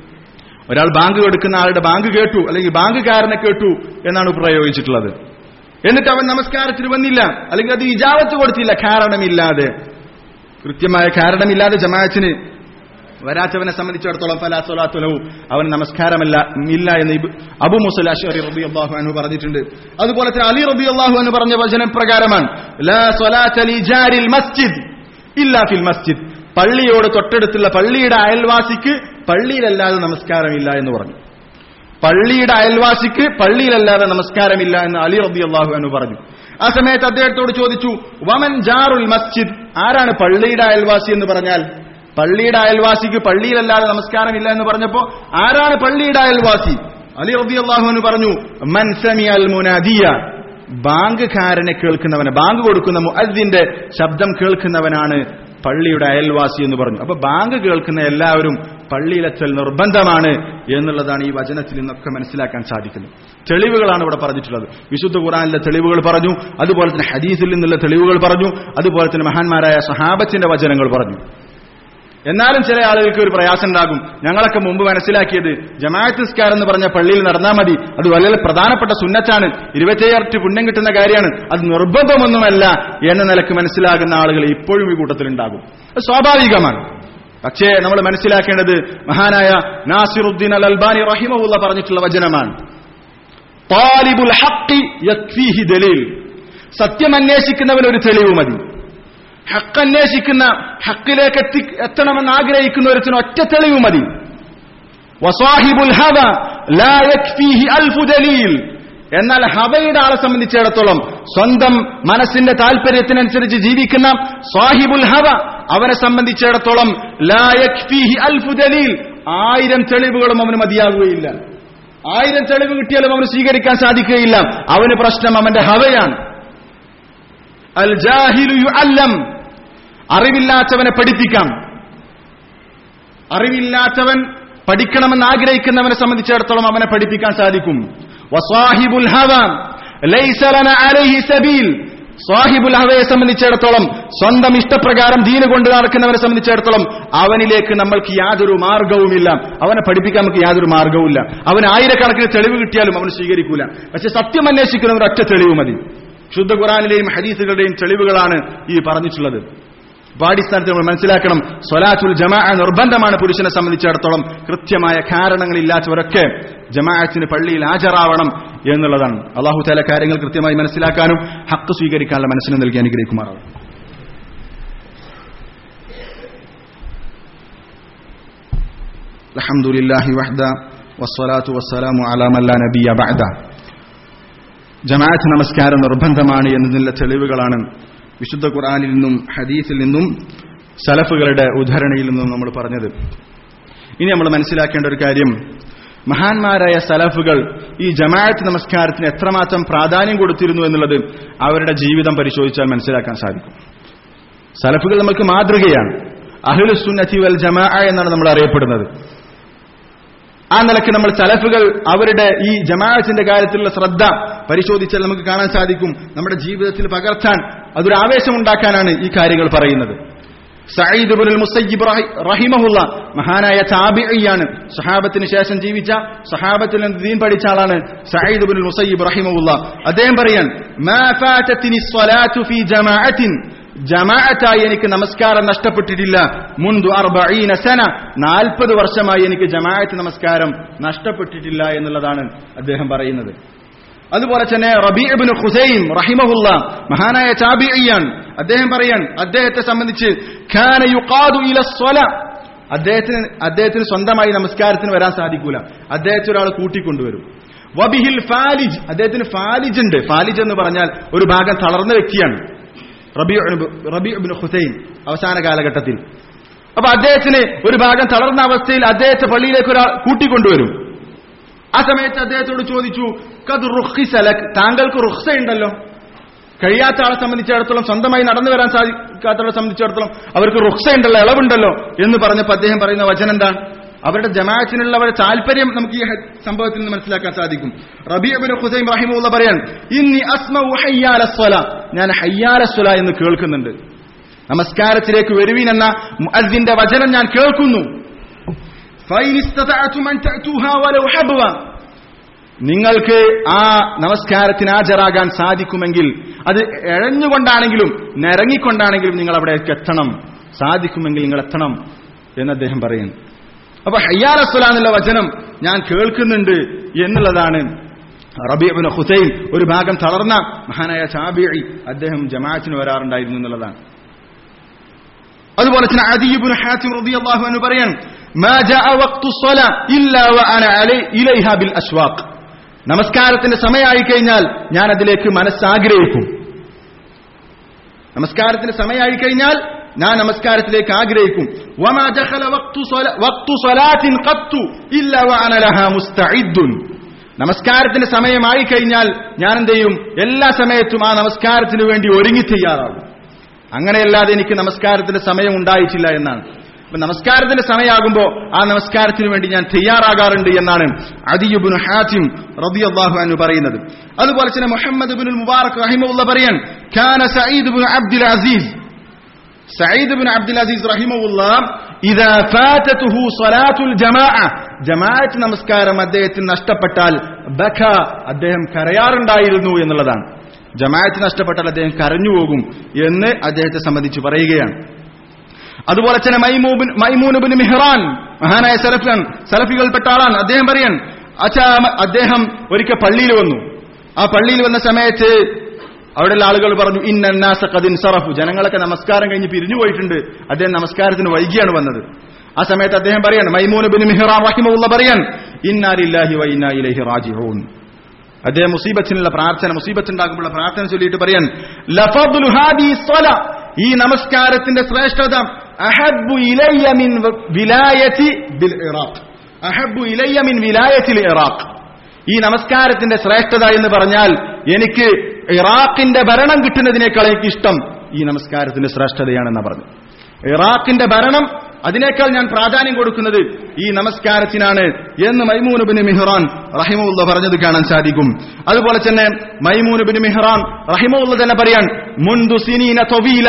ഒരാൾ ബാങ്ക് കൊടുക്കുന്ന ആളുടെ ബാങ്ക് കേട്ടു അല്ലെങ്കിൽ ബാങ്കുകാരനെ കേട്ടു എന്നാണ് പ്രയോഗിച്ചിട്ടുള്ളത് എന്നിട്ട് അവൻ നമസ്കാരത്തിന് വന്നില്ല അല്ലെങ്കിൽ അത് ഇജാവത്ത് കൊടുത്തില്ല കാരണമില്ലാതെ കൃത്യമായ കാരണമില്ലാതെ ജമാഅത്തിന് വരാത്തവനെ സംബന്ധിച്ചിടത്തോളം ഫലാ സ്വലാത്തുലവും അവൻ നമസ്കാരമല്ല ഇല്ല എന്ന് ഇബ് അബു മുസൽ അഷറി റബി അള്ളാഹു അനു പറഞ്ഞിട്ടുണ്ട് അതുപോലെ തന്നെ അലി റബി അള്ളാഹു എന്ന് പറഞ്ഞ വചനം പ്രകാരമാണ് ലാ സ്വലാത്ത ലിജാരിൽ മസ്ജിദ് ഇല്ല ഫിൽ മസ്ജിദ് പള്ളിയോട് തൊട്ടടുത്തുള്ള പള്ളിയുടെ അയൽവാസിക്ക് പള്ളിയിലല്ലാതെ നമസ്കാരമില്ല എന്ന് പറഞ്ഞു പള്ളിയുടെ അയൽവാസിക്ക് പള്ളിയിലല്ലാതെ നമസ്കാരമില്ല എന്ന് അലി റബി അള്ളാഹു അനു പറഞ്ഞു ആ സമയത്ത് അദ്ദേഹത്തോട് ചോദിച്ചു വമൻ ജാറുൽ മസ്ജിദ് ആരാണ് പള്ളിയുടെ അയൽവാസി എന്ന് പറഞ്ഞാൽ പള്ളിയുടെ അയൽവാസിക്ക് പള്ളിയിലല്ലാതെ നമസ്കാരമില്ല എന്ന് പറഞ്ഞപ്പോ ആരാണ് പള്ളിയുടെ അയൽവാസി അലി റബി അള്ളാഹുവിന് പറഞ്ഞു മൻസമി അൽ മുനാദിയ ബാങ്കുകാരനെ കേൾക്കുന്നവന് ബാങ്ക് കൊടുക്കുന്ന മുഅദ്ദിന്റെ ശബ്ദം കേൾക്കുന്നവനാണ് പള്ളിയുടെ അയൽവാസി എന്ന് പറഞ്ഞു അപ്പൊ ബാങ്ക് കേൾക്കുന്ന എല്ലാവരും പള്ളിയിലെത്തൽ നിർബന്ധമാണ് എന്നുള്ളതാണ് ഈ വചനത്തിൽ നിന്നൊക്കെ മനസ്സിലാക്കാൻ സാധിക്കുന്നത് തെളിവുകളാണ് ഇവിടെ പറഞ്ഞിട്ടുള്ളത് വിശുദ്ധ ഖുറാനിലെ തെളിവുകൾ പറഞ്ഞു അതുപോലെ തന്നെ ഹദീസിൽ നിന്നുള്ള തെളിവുകൾ പറഞ്ഞു അതുപോലെ തന്നെ മഹാന്മാരായ സഹാബത്തിന്റെ വചനങ്ങൾ പറഞ്ഞു എന്നാലും ചില ആളുകൾക്ക് ഒരു പ്രയാസം ഉണ്ടാകും ഞങ്ങളൊക്കെ മുമ്പ് മനസ്സിലാക്കിയത് ജമാഅത്ത് നിസ്കാരം എന്ന് പറഞ്ഞ പള്ളിയിൽ നടന്നാൽ മതി അത് വളരെ പ്രധാനപ്പെട്ട സുന്നത്താണ് ഇരുപത്തിയേഴ് പുണ്യം കിട്ടുന്ന കാര്യമാണ് അത് നിർബന്ധമൊന്നുമല്ല എന്ന നിലക്ക് മനസ്സിലാകുന്ന ആളുകൾ ഇപ്പോഴും ഈ കൂട്ടത്തിലുണ്ടാകും അത് സ്വാഭാവികമാണ് പക്ഷേ നമ്മൾ മനസ്സിലാക്കേണ്ടത് മഹാനായ നാസിറുദ്ദീൻ അൽ അൽബാനി റഹിമഹുല്ല പറഞ്ഞിട്ടുള്ള വചനമാണ് താലിബുൽ ഹഖി യക്ഫീഹി ദലീൽ സത്യം അന്വേഷിക്കുന്നവൻ ഒരു തെളിവ് മതി ഹക്ക് അന്വേഷിക്കുന്ന ഹക്കിലേക്ക് എത്തി എത്തണമെന്ന് ആഗ്രഹിക്കുന്ന ഒരുത്തിന് ഒറ്റ തെളിവ് മതി വസാഹിബുൽ ഹവ ലാ യക്ഫീഹി അൽഫു ദലീൽ എന്നാൽ ഹവയുടെ ആളെ സംബന്ധിച്ചിടത്തോളം സ്വന്തം മനസ്സിന്റെ താല്പര്യത്തിനനുസരിച്ച് ജീവിക്കുന്ന സാഹിബുൽ ഹവ അവനെ സംബന്ധിച്ചിടത്തോളം ലാ യക്ഫീഹി അൽഫു ദലീൽ ആയിരം തെളിവുകളും അവന് മതിയാകുകയില്ല ആയിരം തെളിവ് കിട്ടിയാലും അവന് സ്വീകരിക്കാൻ സാധിക്കുകയില്ല അവന് പ്രശ്നം അവന്റെ ഹവയാണ് അൽ ജാഹിലു യുഅല്ലം അറിവില്ലാത്തവനെ പഠിപ്പിക്കാം അറിവില്ലാത്തവൻ പഠിക്കണമെന്ന് ആഗ്രഹിക്കുന്നവനെ സംബന്ധിച്ചിടത്തോളം അവനെ പഠിപ്പിക്കാൻ സാധിക്കും വസാഹിബുൽ ഹവ ലൈസ ലന അലൈഹി സബീൽ സാഹിബുൽ ഹവയെ സംബന്ധിച്ചിടത്തോളം സ്വന്തം ഇഷ്ടപ്രകാരം ദീന് കൊണ്ട് നടക്കുന്നവനെ സംബന്ധിച്ചിടത്തോളം അവനിലേക്ക് നമ്മൾക്ക് യാതൊരു മാർഗവുമില്ല അവനെ പഠിപ്പിക്കാൻ നമുക്ക് യാതൊരു മാർഗവുമില്ല അവന് ആയിരക്കണക്കിന് തെളിവ് കിട്ടിയാലും അവൻ സ്വീകരിക്കൂല പക്ഷെ സത്യം അന്വേഷിക്കുന്നവർ ഒറ്റ തെളിവ് മതി ശുദ്ധ ഖുറാനിലെയും ഹദീസുകളുടെയും തെളിവുകളാണ് ഈ പറഞ്ഞിട്ടുള്ളത് പാടിസ്ഥാനത്ത് നമ്മൾ മനസ്സിലാക്കണം സ്വലാത്തുൽ ജമാ നിർബന്ധമാണ് പുരുഷനെ സംബന്ധിച്ചിടത്തോളം കൃത്യമായ കാരണങ്ങളില്ലാത്തവരൊക്കെ ജമാഅത്തിന് പള്ളിയിൽ ഹാജരാവണം എന്നുള്ളതാണ് അള്ളാഹു താല കാര്യങ്ങൾ കൃത്യമായി മനസ്സിലാക്കാനും ഹക്ക് സ്വീകരിക്കാനുള്ള മനസ്സിനെ നൽകി അനുഗ്രഹിക്കുമാറാണ് അൽഹംദുലില്ലാഹി വഹ്ദ വസ്സലാത്തു വസ്സലാമു അലാ മല്ലാ നബിയ ബഅദ ജമാഅത്ത് നമസ്കാരം നിർബന്ധമാണ് എന്നതിനുള്ള തെളിവുകളാണ് വിശുദ്ധ ഖുർആനിൽ നിന്നും ഹദീസിൽ നിന്നും സലഫുകളുടെ ഉദ്ധരണിയിൽ നിന്നും നമ്മൾ പറഞ്ഞത് ഇനി നമ്മൾ മനസ്സിലാക്കേണ്ട ഒരു കാര്യം മഹാന്മാരായ സലഫുകൾ ഈ ജമാഅത്ത് നമസ്കാരത്തിന് എത്രമാത്രം പ്രാധാന്യം കൊടുത്തിരുന്നു എന്നുള്ളത് അവരുടെ ജീവിതം പരിശോധിച്ചാൽ മനസ്സിലാക്കാൻ സാധിക്കും സലഫുകൾ നമുക്ക് മാതൃകയാണ് അഹ്ലുസുന്നത്തി വൽ ജമാ എന്നാണ് നമ്മൾ അറിയപ്പെടുന്നത് ആ നിലയ്ക്ക് നമ്മൾ സലഫുകൾ അവരുടെ ഈ ജമാഅത്തിന്റെ കാര്യത്തിലുള്ള ശ്രദ്ധ പരിശോധിച്ചാൽ നമുക്ക് കാണാൻ സാധിക്കും നമ്മുടെ ജീവിതത്തിൽ പകർത്താൻ അതൊരു ആവേശമുണ്ടാക്കാനാണ് ഈ കാര്യങ്ങൾ പറയുന്നത് സയ്യിദ് ബിനുൽ മുസയ്യിബ് റഹി- റഹിമഹുള്ള മഹാനായ താബിഇയാണ് സഹാബത്തിന് ശേഷം ജീവിച്ച സഹാബത്തിൽ നിന്ന് ദീൻ പഠിച്ച ആളാണ് സയ്യിദ് ബിനുൽ മുസയ്യിബ് റഹിമഹുള്ള അദ്ദേഹം പറയാൻ മാ ഫാതത്തിനി സ്വലാത്തു ഫീ ജമാഅത്തിൻ ജമാഅത്തായി എനിക്ക് നമസ്കാരം നഷ്ടപ്പെട്ടിട്ടില്ല മുൻതു അർബഈന സന നാൽപ്പത് വർഷമായി എനിക്ക് ജമാഅത്ത് നമസ്കാരം നഷ്ടപ്പെട്ടിട്ടില്ല എന്നുള്ളതാണ് അദ്ദേഹം പറയുന്നത് അതുപോലെ തന്നെ റബീബിന് ഖുസൈം റഹിമഹുല്ല മഹാനായ ചാബിയാണ് അദ്ദേഹം പറയാൻ അദ്ദേഹത്തെ സംബന്ധിച്ച് ഖാന യുഖാദു ഇല സ്വല അദ്ദേഹത്തിന് അദ്ദേഹത്തിന് സ്വന്തമായി നമസ്കാരത്തിന് വരാൻ സാധിക്കൂല അദ്ദേഹത്തെ ഒരാൾ കൂട്ടിക്കൊണ്ടുവരും വബിഹിൽ ഫാലിജ് അദ്ദേഹത്തിന് ഫാലിജ് ഉണ്ട് ഫാലിജ് എന്ന് പറഞ്ഞാൽ ഒരു ഭാഗം തളർന്ന വ്യക്തിയാണ് റബീബിന് ഹുസൈൻ അവസാന കാലഘട്ടത്തിൽ അപ്പൊ അദ്ദേഹത്തിന് ഒരു ഭാഗം തളർന്ന അവസ്ഥയിൽ അദ്ദേഹത്തെ പള്ളിയിലേക്ക് ഒരാൾ കൂട്ടിക്കൊണ്ടുവരും ആ സമയത്ത് അദ്ദേഹത്തോട് ചോദിച്ചു കത് റുഖിസലക് താങ്കൾക്ക് റുഖ്സ ഉണ്ടല്ലോ കഴിയാത്ത ആളെ സംബന്ധിച്ചിടത്തോളം സ്വന്തമായി നടന്നു വരാൻ സാധിക്കാത്തവരെ സംബന്ധിച്ചിടത്തോളം അവർക്ക് റുഖ്സ ഉണ്ടല്ലോ ഇളവുണ്ടല്ലോ എന്ന് പറഞ്ഞപ്പോൾ അദ്ദേഹം പറയുന്ന വചനം എന്താണ് അവരുടെ ജമാഅത്തിനുള്ള അവരുടെ താല്പര്യം നമുക്ക് ഈ ഹ- സംഭവത്തിൽ നിന്ന് മനസ്സിലാക്കാൻ സാധിക്കും റബീബിൻ ഹുസൈൻ റഹിമുള്ള പറയാൻ ഇന്നി അസ്മ ഹയ്യാലസ്വല ഞാൻ ഹയ്യാലസ്വല എന്ന് കേൾക്കുന്നുണ്ട് നമസ്കാരത്തിലേക്ക് വരുവീൻ എന്ന മുഅദ്ദിന്റെ വചനം ഞാൻ കേൾക്കുന്നു فإن استطعتم أن تأتوها ولو حبوا നിങ്ങൾക്ക് ആ നമസ്കാരത്തിന് ഹാജരാകാൻ സാധിക്കുമെങ്കിൽ അത് എഴഞ്ഞുകൊണ്ടാണെങ്കിലും നിരങ്ങിക്കൊണ്ടാണെങ്കിലും നിങ്ങൾ അവിടേക്ക് എത്തണം സാധിക്കുമെങ്കിൽ നിങ്ങൾ എത്തണം എന്ന് അദ്ദേഹം പറയുന്നു അപ്പൊ ഹയ്യാറസ്വല എന്നുള്ള വചനം ഞാൻ കേൾക്കുന്നുണ്ട് എന്നുള്ളതാണ് റബീബിന് ഹുസൈൻ ഒരു ഭാഗം തളർന്ന മഹാനായ ചാബിഴി അദ്ദേഹം ജമാഅത്തിന് വരാറുണ്ടായിരുന്നു എന്നുള്ളതാണ് അതുപോലെ തന്നെ അദീബുൻ ഹാത്തിം റളിയല്ലാഹു അൻഹു പറയാൻ മാ ജാഅ വഖ്തു സ്വലാ ഇല്ലാ വഅന അലൈ ഇലൈഹാ ബിൽ അസ്വാഖ് നമസ്കാരത്തിന്റെ സമയമായി കഴിഞ്ഞാൽ ഞാൻ അതിലേക്ക് മനസ്സാഗ്രഹിക്കും നമസ്കാരത്തിന്റെ സമയമായി കഴിഞ്ഞാൽ ഞാൻ നമസ്കാരത്തിലേക്ക് ആഗ്രഹിക്കും വമാ ദഖല വഖ്തു സ്വല- വഖ്തു സ്വലാത്തിൻ ഖത്തു ഇല്ലാ വഅന ലഹാ മുസ്തഇദ്ദുൻ നമസ്കാരത്തിന്റെ സമയമായി കഴിഞ്ഞാൽ ഞാൻ എന്ത് ചെയ്യും എല്ലാ സമയത്തും ആ നമസ്കാരത്തിന് വേണ്ടി ഒരുങ്ങി തയ്യാറാകും അങ്ങനെയല്ലാതെ എനിക്ക് നമസ്കാരത്തിന്റെ സമയം ഉണ്ടായിട്ടില്ല എന്നാണ് അപ്പൊ നമസ്കാരത്തിന്റെ സമയമാകുമ്പോൾ ആ നമസ്കാരത്തിന് വേണ്ടി ഞാൻ തയ്യാറാകാറുണ്ട് എന്നാണ് അദിയുബിൻ ഹാറ്റിം റബിയല്ലാഹു അൻഹു പറയുന്നത് അതുപോലെ തന്നെ മുഹമ്മദ് ബിൻ മുബാറക് റഹിമുള്ള പറയാൻ ഖാന സഈദ് ബിൻ അബ്ദുൽ അസീസ് സയ്യിദ് ബിൻ അബ്ദുൽ അസീസ് റഹിമുള്ള ഇദാ ഫാതതുഹു സ്വലാത്തുൽ ജമാഅ ജമാഅത്ത് നമസ്കാരം അദ്ദേഹത്തിന് നഷ്ടപ്പെട്ടാൽ ബഖ അദ്ദേഹം കരയാറുണ്ടായിരുന്നു എന്നുള്ളതാണ് ജമാഅത്ത് നഷ്ടപ്പെട്ടാൽ അദ്ദേഹം കരഞ്ഞു പോകും എന്ന് അദ്ദേഹത്തെ സംബന്ധിച്ച് പറയുകയാണ് അതുപോലെ തന്നെ മൈമൂബിൻ മൈമൂനുബിൻ മിഹ്റാൻ മഹാനായ സലഫൻ സലഫികൾപ്പെട്ട ആളാണ് അദ്ദേഹം പറയാൻ അച്ഛാ അദ്ദേഹം ഒരിക്കൽ പള്ളിയിൽ വന്നു ആ പള്ളിയിൽ വന്ന സമയത്ത് അവിടെയുള്ള ആളുകൾ പറഞ്ഞു ഇന്നാസ കദിൻ സറഫു ജനങ്ങളൊക്കെ നമസ്കാരം കഴിഞ്ഞ് പിരിഞ്ഞു പോയിട്ടുണ്ട് അദ്ദേഹം നമസ്കാരത്തിന് വൈകിയാണ് വന്നത് ആ സമയത്ത് അദ്ദേഹം പറയാൻ മൈമൂനുബിൻ മിഹ്റാൻ റഹിമുള്ള പറയാൻ ഇന്നാലില്ലാഹി വ ഇന്നാ ഇലൈഹി റാജിഊൻ അദ്ദേഹം മുസീബത്തിനുള്ള പ്രാർത്ഥന മുസീബത്തുണ്ടാകുമ്പോൾ പ്രാർത്ഥന ചൊല്ലിയിട്ട് പറയാൻ ലഫദ്ലു ഹാദി സ്വല ഈ നമസ്കാരത്തിന്റെ ശ്രേഷ്ഠത അഹബ്ബു ഇലയ്യ മിൻ വിലായത്തി ബിൽ ഇറാഖ് അഹബ്ബു ഇലയ്യ മിൻ വിലായത്തിൽ ഇറാഖ് ഈ നമസ്കാരത്തിന്റെ ശ്രേഷ്ഠത എന്ന് പറഞ്ഞാൽ എനിക്ക് ഇറാഖിന്റെ ഭരണം കിട്ടുന്നതിനേക്കാൾ എനിക്ക് ഇഷ്ടം ഈ നമസ്കാരത്തിന്റെ ശ്രേഷ്ഠതയാണെന്ന് പറഞ്ഞു ഇറാഖിന്റെ ഭരണം അതിനേക്കാൾ ഞാൻ പ്രാധാന്യം കൊടുക്കുന്നത് ഈ നമസ്കാരത്തിനാണ് എന്ന് മൈമൂനുബിന് മിഹ്റാൻ റഹിമുള്ള പറഞ്ഞത് കാണാൻ സാധിക്കും അതുപോലെ തന്നെ മൈമൂനുബിന് മിഹ്റാൻ റഹിമുള്ള തന്നെ പറയാൻ മുൻദു സിനീന തൊവീല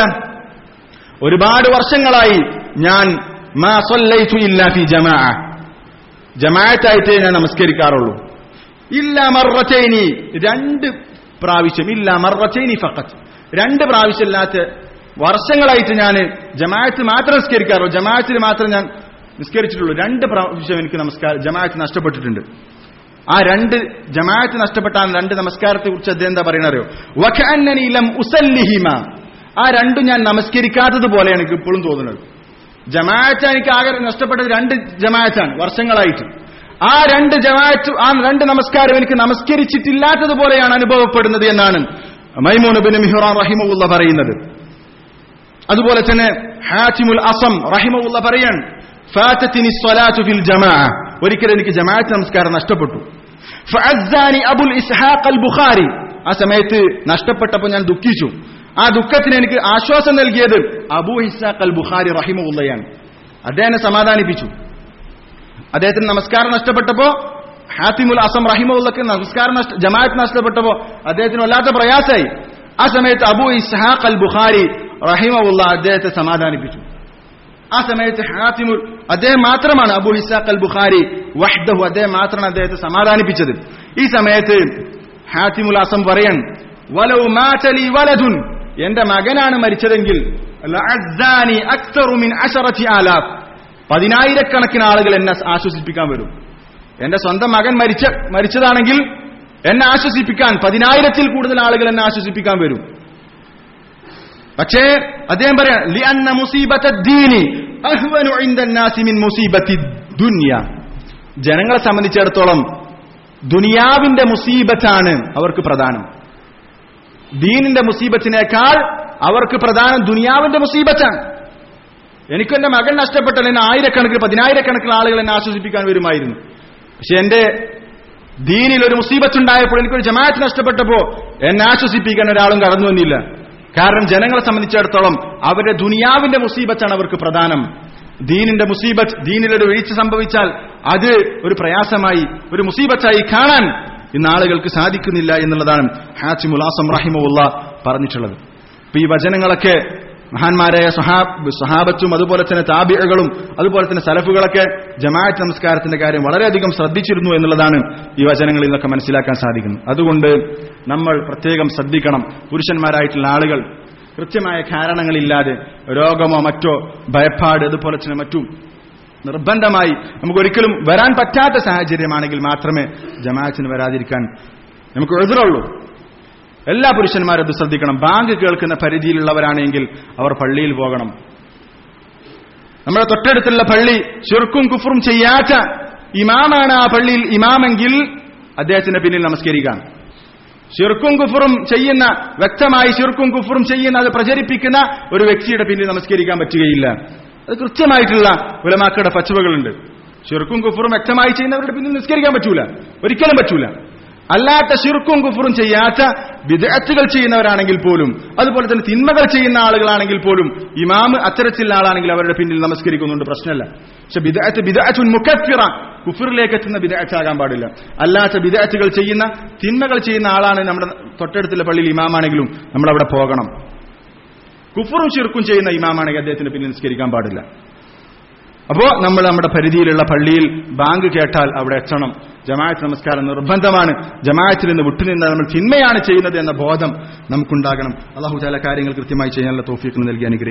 ഒരുപാട് വർഷങ്ങളായി ഞാൻ മാ സല്ലൈതു ഇല്ലാ ഫി ജമാഅ ജമാഅത്തായിട്ടേ ഞാൻ നമസ്കരിക്കാറുള്ളൂ ഇല്ല മറച്ചൈനി രണ്ട് പ്രാവശ്യം ഇല്ല മറച്ചൈനി ഫക്കത്ത് രണ്ട് പ്രാവശ്യമില്ലാത്ത വർഷങ്ങളായിട്ട് ഞാൻ ജമാഅത്ത് മാത്രം നിസ്കരിക്കാറുള്ളൂ ജമാഅത്തിൽ മാത്രം ഞാൻ നിസ്കരിച്ചിട്ടുള്ളൂ രണ്ട് പ്രാവശ്യം എനിക്ക് നമസ്കാരം ജമാഅത്ത് നഷ്ടപ്പെട്ടിട്ടുണ്ട് ആ രണ്ട് ജമാഅത്ത് നഷ്ടപ്പെട്ട ആ രണ്ട് നമസ്കാരത്തെ കുറിച്ച് അദ്ദേഹം എന്താ പറയണറിയോ വഖഅന്നനി ലം ഉസല്ലിഹിമ ആ രണ്ടും ഞാൻ നമസ്കരിക്കാത്തത് പോലെയാണ് എനിക്ക് ഇപ്പോഴും തോന്നുന്നത് ജമാഅത്ത് എനിക്ക് ആകെ നഷ്ടപ്പെട്ടത് രണ്ട് ജമാഅത്താണ് വർഷങ്ങളായിട്ട് ആ രണ്ട് ജമാഅത്ത് ആ രണ്ട് നമസ്കാരം എനിക്ക് നമസ്കരിച്ചിട്ടില്ലാത്തതുപോലെയാണ് അനുഭവപ്പെടുന്നത് എന്നാണ് മൈമൂൻ ബിൻ മിഹ്റാൻ റഹിമുള്ള പറയുന്നത് അതുപോലെ തന്നെ ഹാറ്റിമുൽ അസം റഹിമുള്ള പറയാൻ ഫാത്തത്തിനി സ്വലാത്തു ഫിൽ ജമാ ഒരിക്കലും എനിക്ക് ജമാഅത്ത് നമസ്കാരം നഷ്ടപ്പെട്ടു ഫഅസ്സാനി അബുൽ ഇസ്ഹാഖ് അൽ ബുഖാരി ആ സമയത്ത് നഷ്ടപ്പെട്ടപ്പോൾ ഞാൻ ദുഃഖിച്ചു ആ ദുഃഖത്തിന് എനിക്ക് ആശ്വാസം നൽകിയത് അബു ഇസ്ഹാഖ് അൽ ബുഖാരി റഹിമുള്ളയാണ് അദ്ദേഹം സമാധാനിപ്പിച്ചു അദ്ദേഹത്തിന് നമസ്കാരം നഷ്ടപ്പെട്ടപ്പോ ഹാത്തിമുൽ അസം റഹിമുള്ളക്ക് നമസ്കാരം നഷ്ട ജമാഅത്ത് നഷ്ടപ്പെട്ടപ്പോ അദ്ദേഹത്തിന് വല്ലാത്ത പ്രയാസമായി ആ സമയത്ത് അബു ഇസ്ഹാഖ് അൽ ബുഖാരി റഹിമുള്ള അദ്ദേഹത്തെ സമാധാനിപ്പിച്ചു ആ സമയത്ത് ഹാത്തിമുൽ അദ്ദേഹം മാത്രമാണ് അബു ഹിസാഖ് അൽ ബുഖാരി വഹ്ദഹു അദ്ദേഹം മാത്രമാണ് അദ്ദേഹത്തെ സമാധാനിപ്പിച്ചത് ഈ സമയത്ത് ഹാത്തിമുൽ അസം പറയാൻ വലൗ മാതലി വലതുൻ എന്റെ മകനാണ് മരിച്ചതെങ്കിൽ ലഅസ്സാനി അക്തറു മിൻ അശറത്തി ആലാഫ് പതിനായിരക്കണക്കിന് ആളുകൾ എന്നെ ആശ്വസിപ്പിക്കാൻ വരും എന്റെ സ്വന്തം മകൻ മരിച്ച മരിച്ചതാണെങ്കിൽ എന്നെ ആശ്വസിപ്പിക്കാൻ പതിനായിരത്തിൽ കൂടുതൽ ആളുകൾ എന്നെ ആശ്വസിപ്പിക്കാൻ വരും പക്ഷേ അദ്ദേഹം പറയാം ലിഅന്ന മുസീബത്ത ദീനി അഹ്വനു ഇൻദന്നാസി മിൻ മുസീബത്തി ദുനിയ ജനങ്ങളെ സംബന്ധിച്ചിടത്തോളം ദുനിയാവിന്റെ മുസീബത്താണ് അവർക്ക് പ്രധാനം ദീനിന്റെ മുസീബത്തിനേക്കാൾ അവർക്ക് പ്രധാനം ദുനിയാവിന്റെ മുസീബത്താണ് എനിക്ക് എന്റെ മകൻ നഷ്ടപ്പെട്ടാൽ എന്നെ ആയിരക്കണക്കിന് പതിനായിരക്കണക്കിന് ആളുകൾ എന്നെ ആശ്വസിപ്പിക്കാൻ വരുമായിരുന്നു പക്ഷെ എന്റെ ദീനിൽ ഒരു മുസീബത്തുണ്ടായപ്പോൾ എനിക്കൊരു ജമാഅത്ത് നഷ്ടപ്പെട്ടപ്പോ എന്നെ ആശ്വസിപ്പിക്കാൻ ഒരാളും കടന്നു വന്നില്ല കാരണം ജനങ്ങളെ സംബന്ധിച്ചിടത്തോളം അവരുടെ ദുനിയാവിന്റെ മുസീബത്താണ് അവർക്ക് പ്രധാനം ദീനിന്റെ മുസീബത്ത് ദീനിലൊരു വീഴ്ച സംഭവിച്ചാൽ അത് ഒരു പ്രയാസമായി ഒരു മുസീബത്തായി കാണാൻ ഇന്ന് ആളുകൾക്ക് സാധിക്കുന്നില്ല എന്നുള്ളതാണ് ഹാച്ചിമുൽ ആസം റഹിമുള്ള പറഞ്ഞിട്ടുള്ളത് അപ്പൊ ഈ വചനങ്ങളൊക്കെ മഹാന്മാരായ സഹാബ് സഹാബത്തും അതുപോലെ തന്നെ താബികളും അതുപോലെ തന്നെ സലഫുകളൊക്കെ ജമാഅത്ത് നമസ്കാരത്തിന്റെ കാര്യം വളരെയധികം ശ്രദ്ധിച്ചിരുന്നു എന്നുള്ളതാണ് ഈ വചനങ്ങളിൽ നിന്നൊക്കെ മനസ്സിലാക്കാൻ സാധിക്കുന്നത് അതുകൊണ്ട് നമ്മൾ പ്രത്യേകം ശ്രദ്ധിക്കണം പുരുഷന്മാരായിട്ടുള്ള ആളുകൾ കൃത്യമായ കാരണങ്ങളില്ലാതെ രോഗമോ മറ്റോ ഭയപ്പാട് അതുപോലെ തന്നെ മറ്റും നിർബന്ധമായി നമുക്ക് ഒരിക്കലും വരാൻ പറ്റാത്ത സാഹചര്യമാണെങ്കിൽ മാത്രമേ ജമാഅത്തിന് വരാതിരിക്കാൻ നമുക്ക് എതിരുള്ളൂ എല്ലാ പുരുഷന്മാരും അത് ശ്രദ്ധിക്കണം ബാങ്ക് കേൾക്കുന്ന പരിധിയിലുള്ളവരാണെങ്കിൽ അവർ പള്ളിയിൽ പോകണം നമ്മുടെ തൊട്ടടുത്തുള്ള പള്ളി ചുരുക്കും കുഫറും ചെയ്യാത്ത ഇമാമാണ് ആ പള്ളിയിൽ ഇമാമെങ്കിൽ അദ്ദേഹത്തിന്റെ പിന്നിൽ നമസ്കരിക്കാം ഷിർക്കും കുഫറും ചെയ്യുന്ന വ്യക്തമായി ഷിർക്കും കുഫറും ചെയ്യുന്ന അത് പ്രചരിപ്പിക്കുന്ന ഒരു വ്യക്തിയുടെ പിന്നിൽ നമസ്കരിക്കാൻ പറ്റുകയില്ല അത് കൃത്യമായിട്ടുള്ള ഉലമാക്കളുടെ പച്ചുവകളുണ്ട് ഷിർക്കും കുഫറും വ്യക്തമായി ചെയ്യുന്നവരുടെ പിന്നിൽ നിസ്കരിക്കാൻ പറ്റൂല ഒരിക്കലും പറ്റൂല അല്ലാത്ത ഷിർക്കും കുഫറും ചെയ്യാത്ത വിദഗ്ധകൾ ചെയ്യുന്നവരാണെങ്കിൽ പോലും അതുപോലെ തന്നെ തിന്മകൾ ചെയ്യുന്ന ആളുകളാണെങ്കിൽ പോലും ഇമാമ് അത്തരത്തിലുള്ള ആളാണെങ്കിൽ അവരുടെ പിന്നിൽ നമസ്കരിക്കുന്നുണ്ട് പ്രശ്നമല്ല പക്ഷെ ബിദഅത്ത് ബിദഅത്തുൻ മുക്കഫിറ കുഫറിലേക്ക് എത്തുന്ന ബിദഅത്താകാൻ പാടില്ല അല്ലാത്ത ബിദഅത്തുകൾ ചെയ്യുന്ന തിന്മകൾ ചെയ്യുന്ന ആളാണ് നമ്മുടെ തൊട്ടടുത്തുള്ള പള്ളിയിൽ ഇമാമാണെങ്കിലും നമ്മൾ അവിടെ പോകണം കുഫറും ഷിർക്കും ചെയ്യുന്ന ഇമാമാണെങ്കിൽ അദ്ദേഹത്തിന് പിന്നിൽ നിസ്കരിക്കാൻ പാടില്ല അപ്പോ നമ്മൾ നമ്മുടെ പരിധിയിലുള്ള പള്ളിയിൽ ബാങ്ക് കേട്ടാൽ അവിടെ എത്തണം ജമാഅത്ത് നമസ്കാരം നിർബന്ധമാണ് ജമാഅത്തിൽ നിന്ന് വിട്ടുനിന്ന് നമ്മൾ തിന്മയാണ് ചെയ്യുന്നത് എന്ന ബോധം നമുക്കുണ്ടാകണം അള്ളാഹു ചില കാര്യങ്ങൾ കൃത്യമായി ചെയ്യാനുള്ള തോഫീക്ക് നൽകി അനുഗ്രഹിക്കും